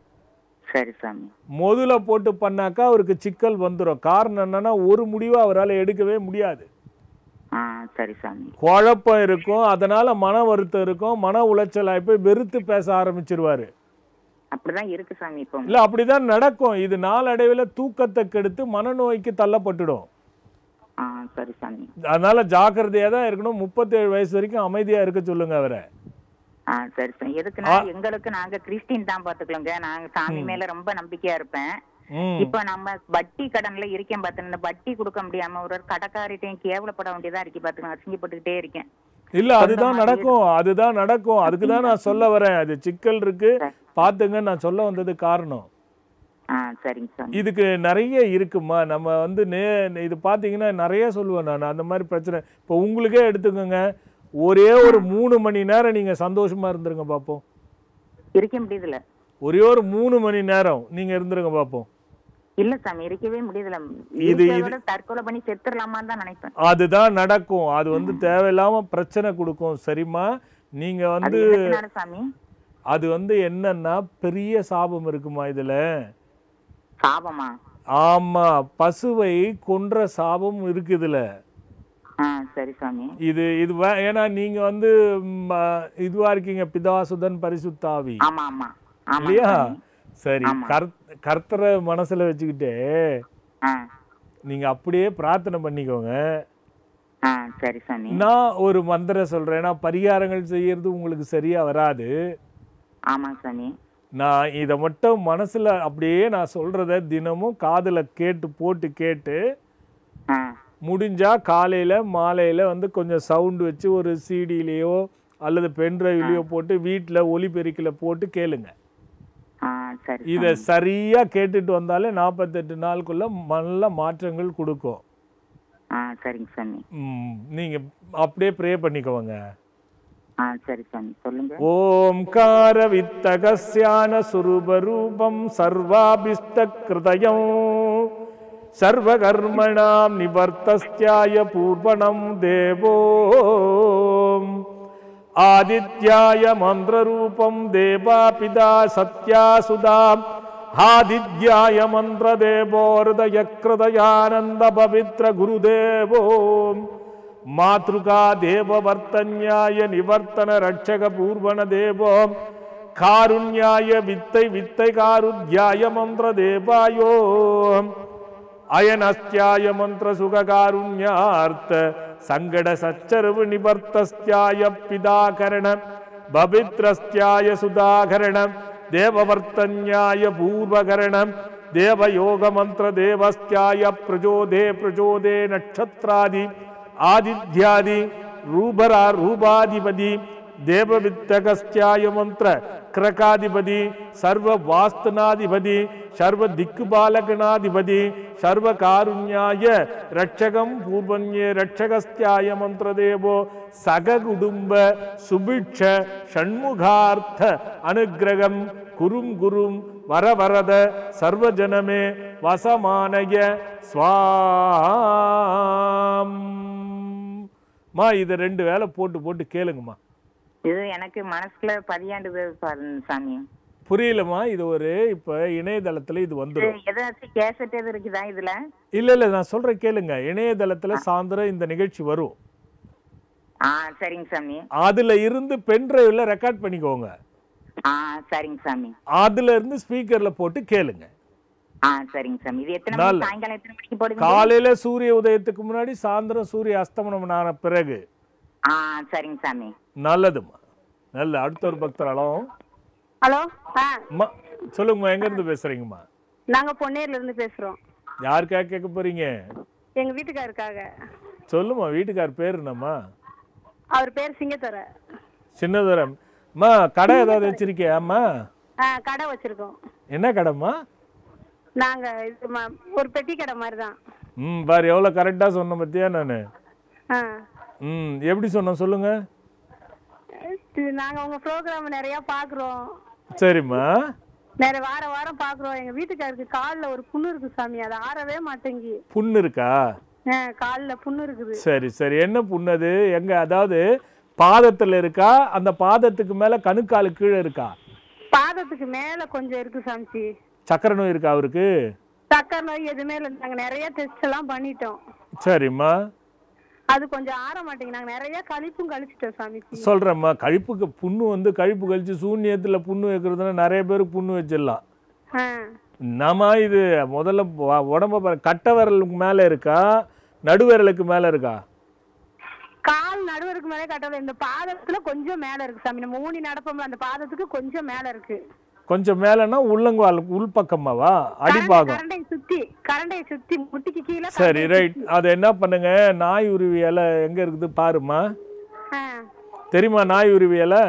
சரி சாமி முதல்ல போட்டு பண்ணாக்கா அவருக்கு சிக்கல் வந்துடும் காரணம் என்னன்னா ஒரு முடிவை அவரால் எடுக்கவே முடியாது ஆ சரி சாமி குழப்பம் இருக்கும் அதனால மன வருத்தம் இருக்கும் மன உளைச்சலாகி போய் வெறுத்து பேச ஆரம்பிச்சிருவாரு அப்படிதான் இருக்கு சாமி இப்போ இல்ல அப்படிதான் நடக்கும் இது நாளடைவில் தூக்கத்தை கெடுத்து மனநோய்க்கு தள்ளப்பட்டுடும் ஆ சரி சாமி அதனால ஜாக்கிரதையா தான் இருக்கணும் முப்பத்தேழு வயசு வரைக்கும் அமைதியா இருக்க சொல்லுங்க அவரை ஆ சரி சாமி எதுக்குன்னா எங்களுக்கு நாங்க கிறிஸ்டின் தான் பாத்துக்கலங்க நாங்க சாமி மேல ரொம்ப நம்பிக்கையா இருப்பேன் ம். இப்ப நம்ம வட்டி கடன்ல இருக்கேன் பாத்துங்க இந்த வட்டி கொடுக்க முடியாம ஒரு ஒரு கடைக்காரிட்டையும் கேவலப்பட வேண்டியதா இருக்கு பாத்துங்க அசிங்கப்பட்டுக்கிட்டே இருக்கேன் இல்ல அதுதான் நடக்கும் அதுதான் நடக்கும் அதுக்கு தான் நான் சொல்ல வரேன் அது சிக்கல் இருக்கு பாத்துங்க நான் சொல்ல வந்தது காரணம் ஆ சரிங்க சாமி இதுக்கு நிறைய இருக்குமா நம்ம வந்து நே இது பார்த்தீங்கன்னா நிறைய சொல்லுவேன் நான் அந்த மாதிரி பிரச்சனை இப்போ உங்களுக்கே எடுத்துக்கோங்க ஒரே ஒரு மூணு மணி நேரம் நீங்க சந்தோஷமா இருந்துருங்க பார்ப்போம் இருக்க முடியுதுல ஒரே ஒரு மூணு மணி நேரம் நீங்க இருந்துருங்க பார்ப்போம் இல்ல சாமி இருக்கவே முடியுதுல இது- இருக்கிறத விட தற்கொலை பண்ணி செத்துடலாமான்னு தான் நினைப்பேன் அதுதான் நடக்கும் அது வந்து தேவையில்லாம பிரச்சனை கொடுக்கும் சரிம்மா நீங்க அது வந்து என்னத்தினால சாமி அது வந்து என்னன்னா பெரிய சாபம் இருக்குமா இதுல சாபமா ஆமா பசுவை கொன்ற சாபம் இருக்கு இதுல ஆ சரி சாமி இது இது வே- ஏன்னா நீங்க வந்து ம், ஆ, இதுவா இருக்கீங்க பிதாசுதன் பரிசுத்தாவி ஆமா ஆமா ஆமா இல்லையா சாமி. சரி ஆமா. கர்த்- கர்த்தரை மனசுல வச்சுக்கிட்டு ஆ நீங்க அப்படியே பிரார்த்தனை பண்ணிக்கோங்க ஆ சரி சாமி நான் ஒரு மந்திரம் சொல்றேன் ஏன்னா பரிகாரங்கள் செய்யறது உங்களுக்கு சரியா வராது ஆமா சாமி நான் இதை மட்டும் மனசுல அப்படியே நான் சொல்றத தினமும் காதுல கேட்டு போட்டு கேட்டு ஆ முடிஞ்சா காலையில மாலையில வந்து கொஞ்சம் சவுண்ட் வச்சு ஒரு சிடிலேயோ அல்லது பென்ட்ரைவ்லயோ போட்டு வீட்டில் ஒலிபெருக்கில் போட்டு கேளுங்க ஆ சரி இதை சரியா கேட்டுட்டு வந்தாலே நாற்பத்தெட்டு நாளுக்குள்ள நல்ல மாற்றங்கள் கொடுக்கும் ஆ சரிங்க சாமி ம், நீங்க அப்படியே ப்ரே பண்ணிக்கோங்க ஆ சரி சாமி சொல்லுங்க ஓம்கார வித்தகஸ்யான சுரூபரூபம் சர்வாபிஸ்த கிருதயம் சர்வகர்மணாம் நிவர்த்தஸ்யாய பூர்வணம் தேவோ ஆதித்யாய மந்திரரூபம் தேவாபிதா சத்யாசுதாம் ஆதித்யாய மந்திரதேவோர்தயக்ருதயானந்த பவித்ர குருதேவோ மாத்ருகா தேவவர்த்தன்யாய நிவர்த்தன ரட்சக பூர்வண தேவோ காருண்யாய வித்தை வித்தை காருத்யாய மந்திர தேவாயோ அயனஸ்தியாய மந்திர சுககாருண்யார்த்த சங்கட சச்சரவு நிவர்த்தஸ்தியாய பிதாகரண பவித்ரஸ்தியாய சுதாகரணம் தேவவர்த்தன்யாய பூர்வகரணம் தேவயோக மந்திர தேவஸ்தியாய பிரஜோதே பிரஜோதே நட்சத்திராதி ஆதித்யாதி ரூபரா ரூபாதிபதி தேவவித்தகஸ்தியாய மந்திர கிரகாதிபதி சர்வ வாஸ்தனாதிபதி சர்வ திக்குபாலகனாதிபதி சர்வ காருண்யாய ரட்சகம் பூர்வன்யே ரட்சகஸ்தியாய மந்திரதேவோ சககுடும்ப சுபிக்ஷ ஷண்முகார்த்த அனுக்கிரகம் குரும் குரும் வரவரத சர்வஜனமே வசமானய ஸ்வாம் மா இதை ரெண்டு வேலை போட்டு போட்டு கேளுங்கம்மா இது எனக்கு மனசுல பதியாண்டுது பாருங்க சாமி புரியலம்மா இது ஒரு இப்ப இணையதளத்துல இது இது வந்துடும் ஏதாச்சும் கேசட் எதுவும் இருக்குதா இதுல இல்ல இல்ல நான் சொல்றேன் கேளுங்க இணையதளத்துல சாயந்தரம் இந்த நிகழ்ச்சி வரும் ஆ சரிங்க சாமி அதுல இருந்து பென் டிரைவ்ல ரெக்கார்ட் பண்ணிக்கோங்க ஆ சரிங்க சாமி அதுல இருந்து ஸ்பீக்கர்ல போட்டு கேளுங்க ஆ சரிங்க சாமி இது எத்தனை நல்ல. மணி சாயங்காலம் எத்தனை மணிக்கு போடுவீங்க காலையில சூரிய உதயத்துக்கு முன்னாடி சாயந்தரம் சூரிய அஸ்தமனம் ஆன பிறகு ஆ சரிங்க சாமி நல்லதும்மா நல்ல அடுத்த ஒரு பக்தர் ஹலோ ஹலோ ஆ அம்மா சொல்லுங்கம்மா எங்க இருந்து பேசுறீங்கம்மா நாங்க பொன்னேர்ல இருந்து பேசுறோம் யாருக்காக கேட்க போறீங்க எங்க வீட்டுக்காருக்காக சொல்லுமா வீட்டுக்கார் பேர் என்னம்மா அவர் பேர் சிங்கத்தர சின்னதுரம் அம்மா கடை ஏதாவது வச்சிருக்கியா அம்மா ஆ கடை வச்சிருக்கோம் என்ன கடைம்மா நாங்க இது ம- ஒரு பெட்டி கடை மாதிரி தான் ம் பாரு எவ்வளோ கரெக்டாக சொன்ன பத்தியா நான் ஆ ம் எப்படி சொன்னேன் சொல்லுங்க இது நாங்க உங்க ப்ரோக்ராம் நிறைய பாக்குறோம் சரிம்மா நிறைய வார வாரம் பாக்குறோம் எங்க வீட்டுக்காருக்கு கால்ல ஒரு புண்ணு இருக்கு சாமி அது ஆறவே மாட்டேங்கி புண்ணு இருக்கா ஆ, கால்ல புண்ணு இருக்குது சரி சரி என்ன புண்ணு அது எங்க அதாவது பாதத்துல இருக்கா அந்த பாதத்துக்கு மேல கணுக்காலு கீழே இருக்கா பாதத்துக்கு மேல கொஞ்சம் இருக்கு சாமிச்சி சக்கரை நோய் இருக்கா அவருக்கு சக்கரை நோய் எதுவுமே இல்லை நாங்க நிறைய டெஸ்ட் எல்லாம் பண்ணிட்டோம் சரிம்மா அது கொஞ்சம் ஆற மாட்டேங்குது நாங்க நிறைய கழிப்பும் கழிச்சிட்டோம் சாமிச்சி சொல்றேம்மா கழிப்புக்கு புண்ணு வந்து கழிப்பு கழிச்சு சூன்யத்துல புண்ணு வைக்கிறதுனா நிறைய பேருக்கு புண்ணு வச்சிடலாம் ஆ நம்ம இது முதல்ல வ- உடம்ப பாரு கட்டை விரலுக்கு மேல இருக்கா நடுவிரலுக்கு மேல இருக்கா கால் நடுவருக்கு மேலே கட்டல இந்த பாதத்துல கொஞ்சம் மேல இருக்கு சாமி நம்ம ஊனி நடப்போம்ல அந்த பாதத்துக்கு கொஞ்சம் மேல இருக்கு கொஞ்சம் மேலன்னா உள்ளங்கால் உள்பக்கமாவா அடிப்பாகம் கரண்டையை சுத்தி கரண்டையை சுத்தி முட்டிக்கு கீழே சரி ரைட் அதை என்ன பண்ணுங்க நாய் உருவி இலை எங்க இருக்குது பாருமா ஆ. தெரியுமா நாய் உருவி இலை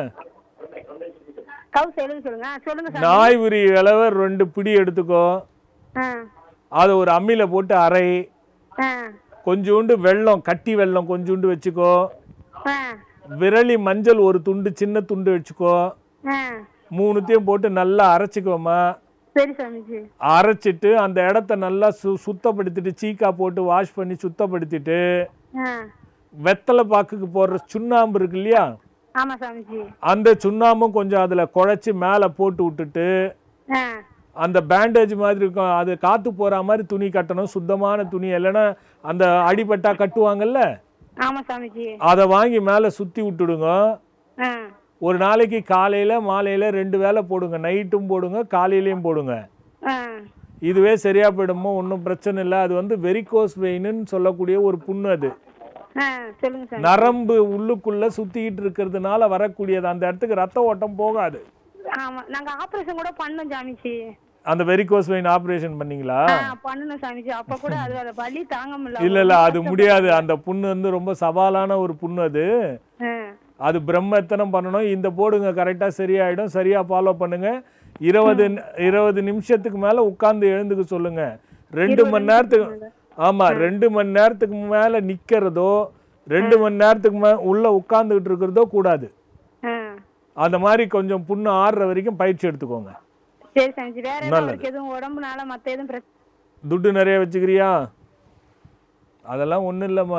கவுஸ் எழுத சொல்லுங்க ஆ, சொல்லுங்க சாமி நாய் உருவி இலவை ரெண்டு பிடி எடுத்துக்கோ ஆ, அதை ஒரு அம்மியில போட்டு அரை ஆ, கொஞ்சோண்டு வெல்லம் கட்டி வெல்லம் கொஞ்சோண்டு வச்சுக்கோ ஆ, விரலி மஞ்சள் ஒரு துண்டு சின்ன துண்டு வச்சுக்கோ ஆ. மூணுத்தையும் போட்டு நல்லா அரைச்சிக்கோமா சரி சாமிஜி அரைச்சிட்டு அந்த இடத்த நல்லா சு சுத்தப்படுத்திட்டு சீக்கா போட்டு வாஷ் பண்ணி சுத்தப்படுத்திட்டு ஆ, வெத்தலை பாக்குக்கு போடுற சுண்ணாம்பு இருக்கு இல்லையா ஆமா சாமிஜி அந்த சுண்ணாம்பும் கொஞ்சம் அதில் குழைச்சி மேலே போட்டு விட்டுட்டு ஆ, அந்த பேண்டேஜ் மாதிரி இருக்கும் அது காற்று போகிற மாதிரி துணி கட்டணும் சுத்தமான துணி இல்லைன்னா அந்த அடிபட்டா கட்டுவாங்கல்ல ஆமா சாமிஜி அதை வாங்கி மேலே சுற்றி விட்டுடுங்க ஆ, ஒரு நாளைக்கு காலையில் மாலையில் ரெண்டு வேளை போடுங்க நைட்டும் போடுங்க காலையிலையும் போடுங்க ஆ, இதுவே சரியா போயிடுமோ ஒன்றும் பிரச்சனை இல்லை அது வந்து வெரிகோஸ் வெயின்னு சொல்லக்கூடிய ஒரு புண்ணு அது ஆ, சொல்லுங்க சாமி நரம்பு உள்ளுக்குள்ள சுத்திக்கிட்டு இருக்கிறதுனால வரக்கூடியது அந்த இடத்துக்கு ரத்த ஓட்டம் போகாது ஆமா நாங்க ஆபரேஷன் கூட பண்ணோம் சாமிஜி அந்த வெரிகோஸ் வெயின் ஆபரேஷன் பண்ணீங்களா ஆ, பண்ணணும் சாமிஜி அப்ப கூட அது அதை வலி தாங்க முடியல இல்ல இல்ல அது முடியாது அந்த புண்ணு வந்து ரொம்ப சவாலான ஒரு புண்ணு அது ஆ, அது பிரம்மத்தனம் பண்ணணும் இந்த போடுங்க கரெக்டா சரியாயிடும் சரியா ஃபாலோ பண்ணுங்க இருபது இருபது நிமிஷத்துக்கு மேல உட்கார்ந்து எழுந்துக்க சொல்லுங்க ரெண்டு மணி நேரத்துக்கு ஆமா ரெண்டு மணி நேரத்துக்கு மேல நிக்கிறதோ ரெண்டு மணி நேரத்துக்கு மே உள்ள உட்கார்ந்துகிட்டு இருக்கிறதோ கூடாது ஆ. அந்த மாதிரி கொஞ்சம் புண்ணு ஆறுற வரைக்கும் பயிற்சி எடுத்துக்கோங்க சரி சாமிஜி வேற எதுவும் நல்லது. அவருக்கு எதுவும் உடம்புனால மத்த எதுவும் பிரச்சனை துட்டு நிறைய வச்சுக்கிறியா அதெல்லாம் ஒன்றும் இல்லைம்மா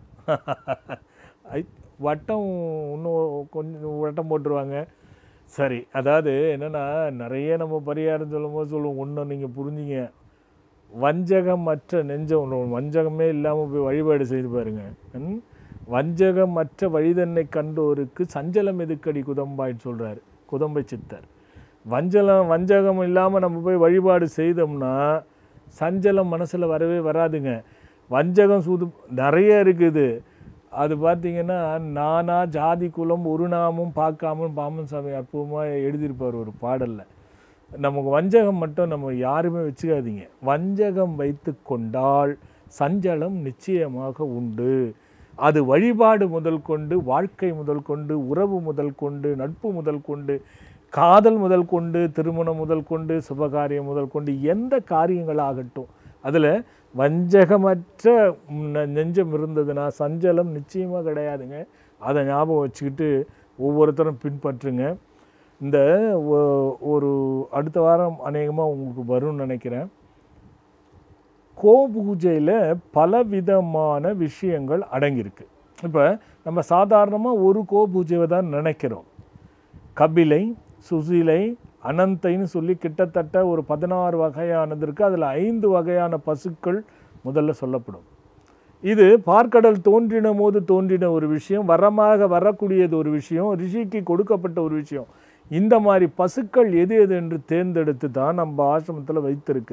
ஐ வட்டம் இன்னும் கொஞ்சம் வட்டம் போட்டுருவாங்க சரி அதாவது என்னென்னா நிறைய நம்ம பரிகாரம் சொல்லும்போது சொல்லுவோம் ஒன்று நீங்கள் புரிஞ்சுங்க வஞ்சகமற்ற நெஞ்சம் ஒண்ணு- வஞ்சகமே இல்லாமல் போய் வழிபாடு செய்து பாருங்க ம்? வஞ்சகமற்ற வழிதன்னை கண்டோருக்கு சஞ்சலம் எதுக்கடி குதம்பாய்ன்னு சொல்றாரு குதம்பை சித்தர் வஞ்சலம் வஞ்சகம் இல்லாமல் நம்ம போய் வழிபாடு செய்தோம்னா சஞ்சலம் மனசில் வரவே வராதுங்க வஞ்சகம் சூது நிறைய இருக்குது அது பார்த்தீங்கன்னா நானா ஜாதி குலம் ஒரு நாமும் பார்க்காம பாமன் சாமி அற்புதமாக எழுதியிருப்பார் ஒரு பாடலில் நமக்கு வஞ்சகம் மட்டும் நம்ம யாருமே வச்சுக்காதீங்க வஞ்சகம் வைத்து கொண்டால் சஞ்சலம் நிச்சயமாக உண்டு அது வழிபாடு முதல் கொண்டு வாழ்க்கை முதல் கொண்டு உறவு முதல் கொண்டு நட்பு முதல் கொண்டு காதல் முதல் கொண்டு திருமணம் முதல் கொண்டு சுபகாரியம் முதல் கொண்டு எந்த காரியங்களாகட்டும் அதில் வஞ்சகமற்ற நெ- நெஞ்சம் இருந்ததுன்னா சஞ்சலம் நிச்சயமாக கிடையாதுங்க அதை ஞாபகம் வச்சுக்கிட்டு ஒவ்வொருத்தரும் பின்பற்றுங்க இந்த ஒ- ஒரு அடுத்த வாரம் அநேகமாக உங்களுக்கு வரும்னு நினைக்கிறேன் கோ பூஜையில் பலவிதமான விஷயங்கள் அடங்கியிருக்கு இப்போ நம்ம சாதாரணமாக ஒரு கோ பூஜையை தான் நினைக்கிறோம் கபிலை சுசிலை அனந்தைன்னு சொல்லி கிட்டத்தட்ட ஒரு பதினாறு வகையானது இருக்குது அதில் ஐந்து வகையான பசுக்கள் முதல்ல சொல்லப்படும் இது பார்க்கடல் தோன்றின போது தோன்றின ஒரு விஷயம் வரமாக வரக்கூடியது ஒரு விஷயம் ரிஷிக்கு கொடுக்கப்பட்ட ஒரு விஷயம் இந்த மாதிரி பசுக்கள் எது எது என்று தேர்ந்தெடுத்து தான் நம்ம ஆசிரமத்தில் வைத்திருக்கு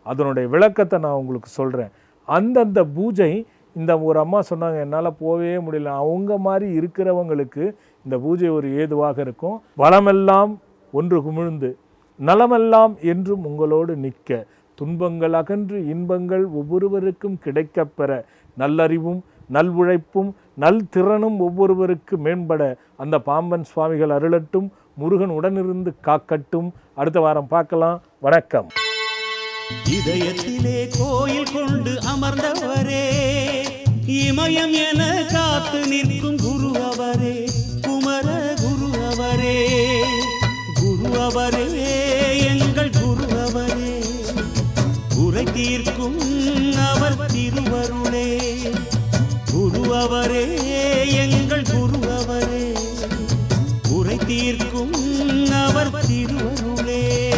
அதனுடைய விளக்கத்தை நான் உங்களுக்கு சொல்கிறேன் அந்தந்த பூஜை இந்த ஒரு அம்மா சொன்னாங்க என்னால் போகவே முடியல அவங்க மாதிரி இருக்கிறவங்களுக்கு இந்த பூஜை ஒரு ஏதுவாக இருக்கும் வளமெல்லாம் ஒன்று குமிழ்ந்து நலமெல்லாம் என்றும் உங்களோடு நிற்க துன்பங்கள் அகன்று இன்பங்கள் ஒவ்வொருவருக்கும் கிடைக்கப் பெற நல்லறிவும் நல்உழைப்பும் நல் திறனும் ஒவ்வொருவருக்கு மேம்பட அந்த பாம்பன் சுவாமிகள் அருளட்டும் முருகன் உடனிருந்து காக்கட்டும் அடுத்த வாரம் பார்க்கலாம் வணக்கம் இதயத்திலே கோயில் கொண்டு அமர்ந்தவரே இமயம் என காத்து நிற்கும் குரு அவரே குமர குரு அவரே குரு அவரே எங்கள் குரு அவரே குறை தீர்க்கும் அவர் திருவருளே குரு அவரே எங்கள் குரு அவரே குறை தீர்க்கும் அவர் திருவருளே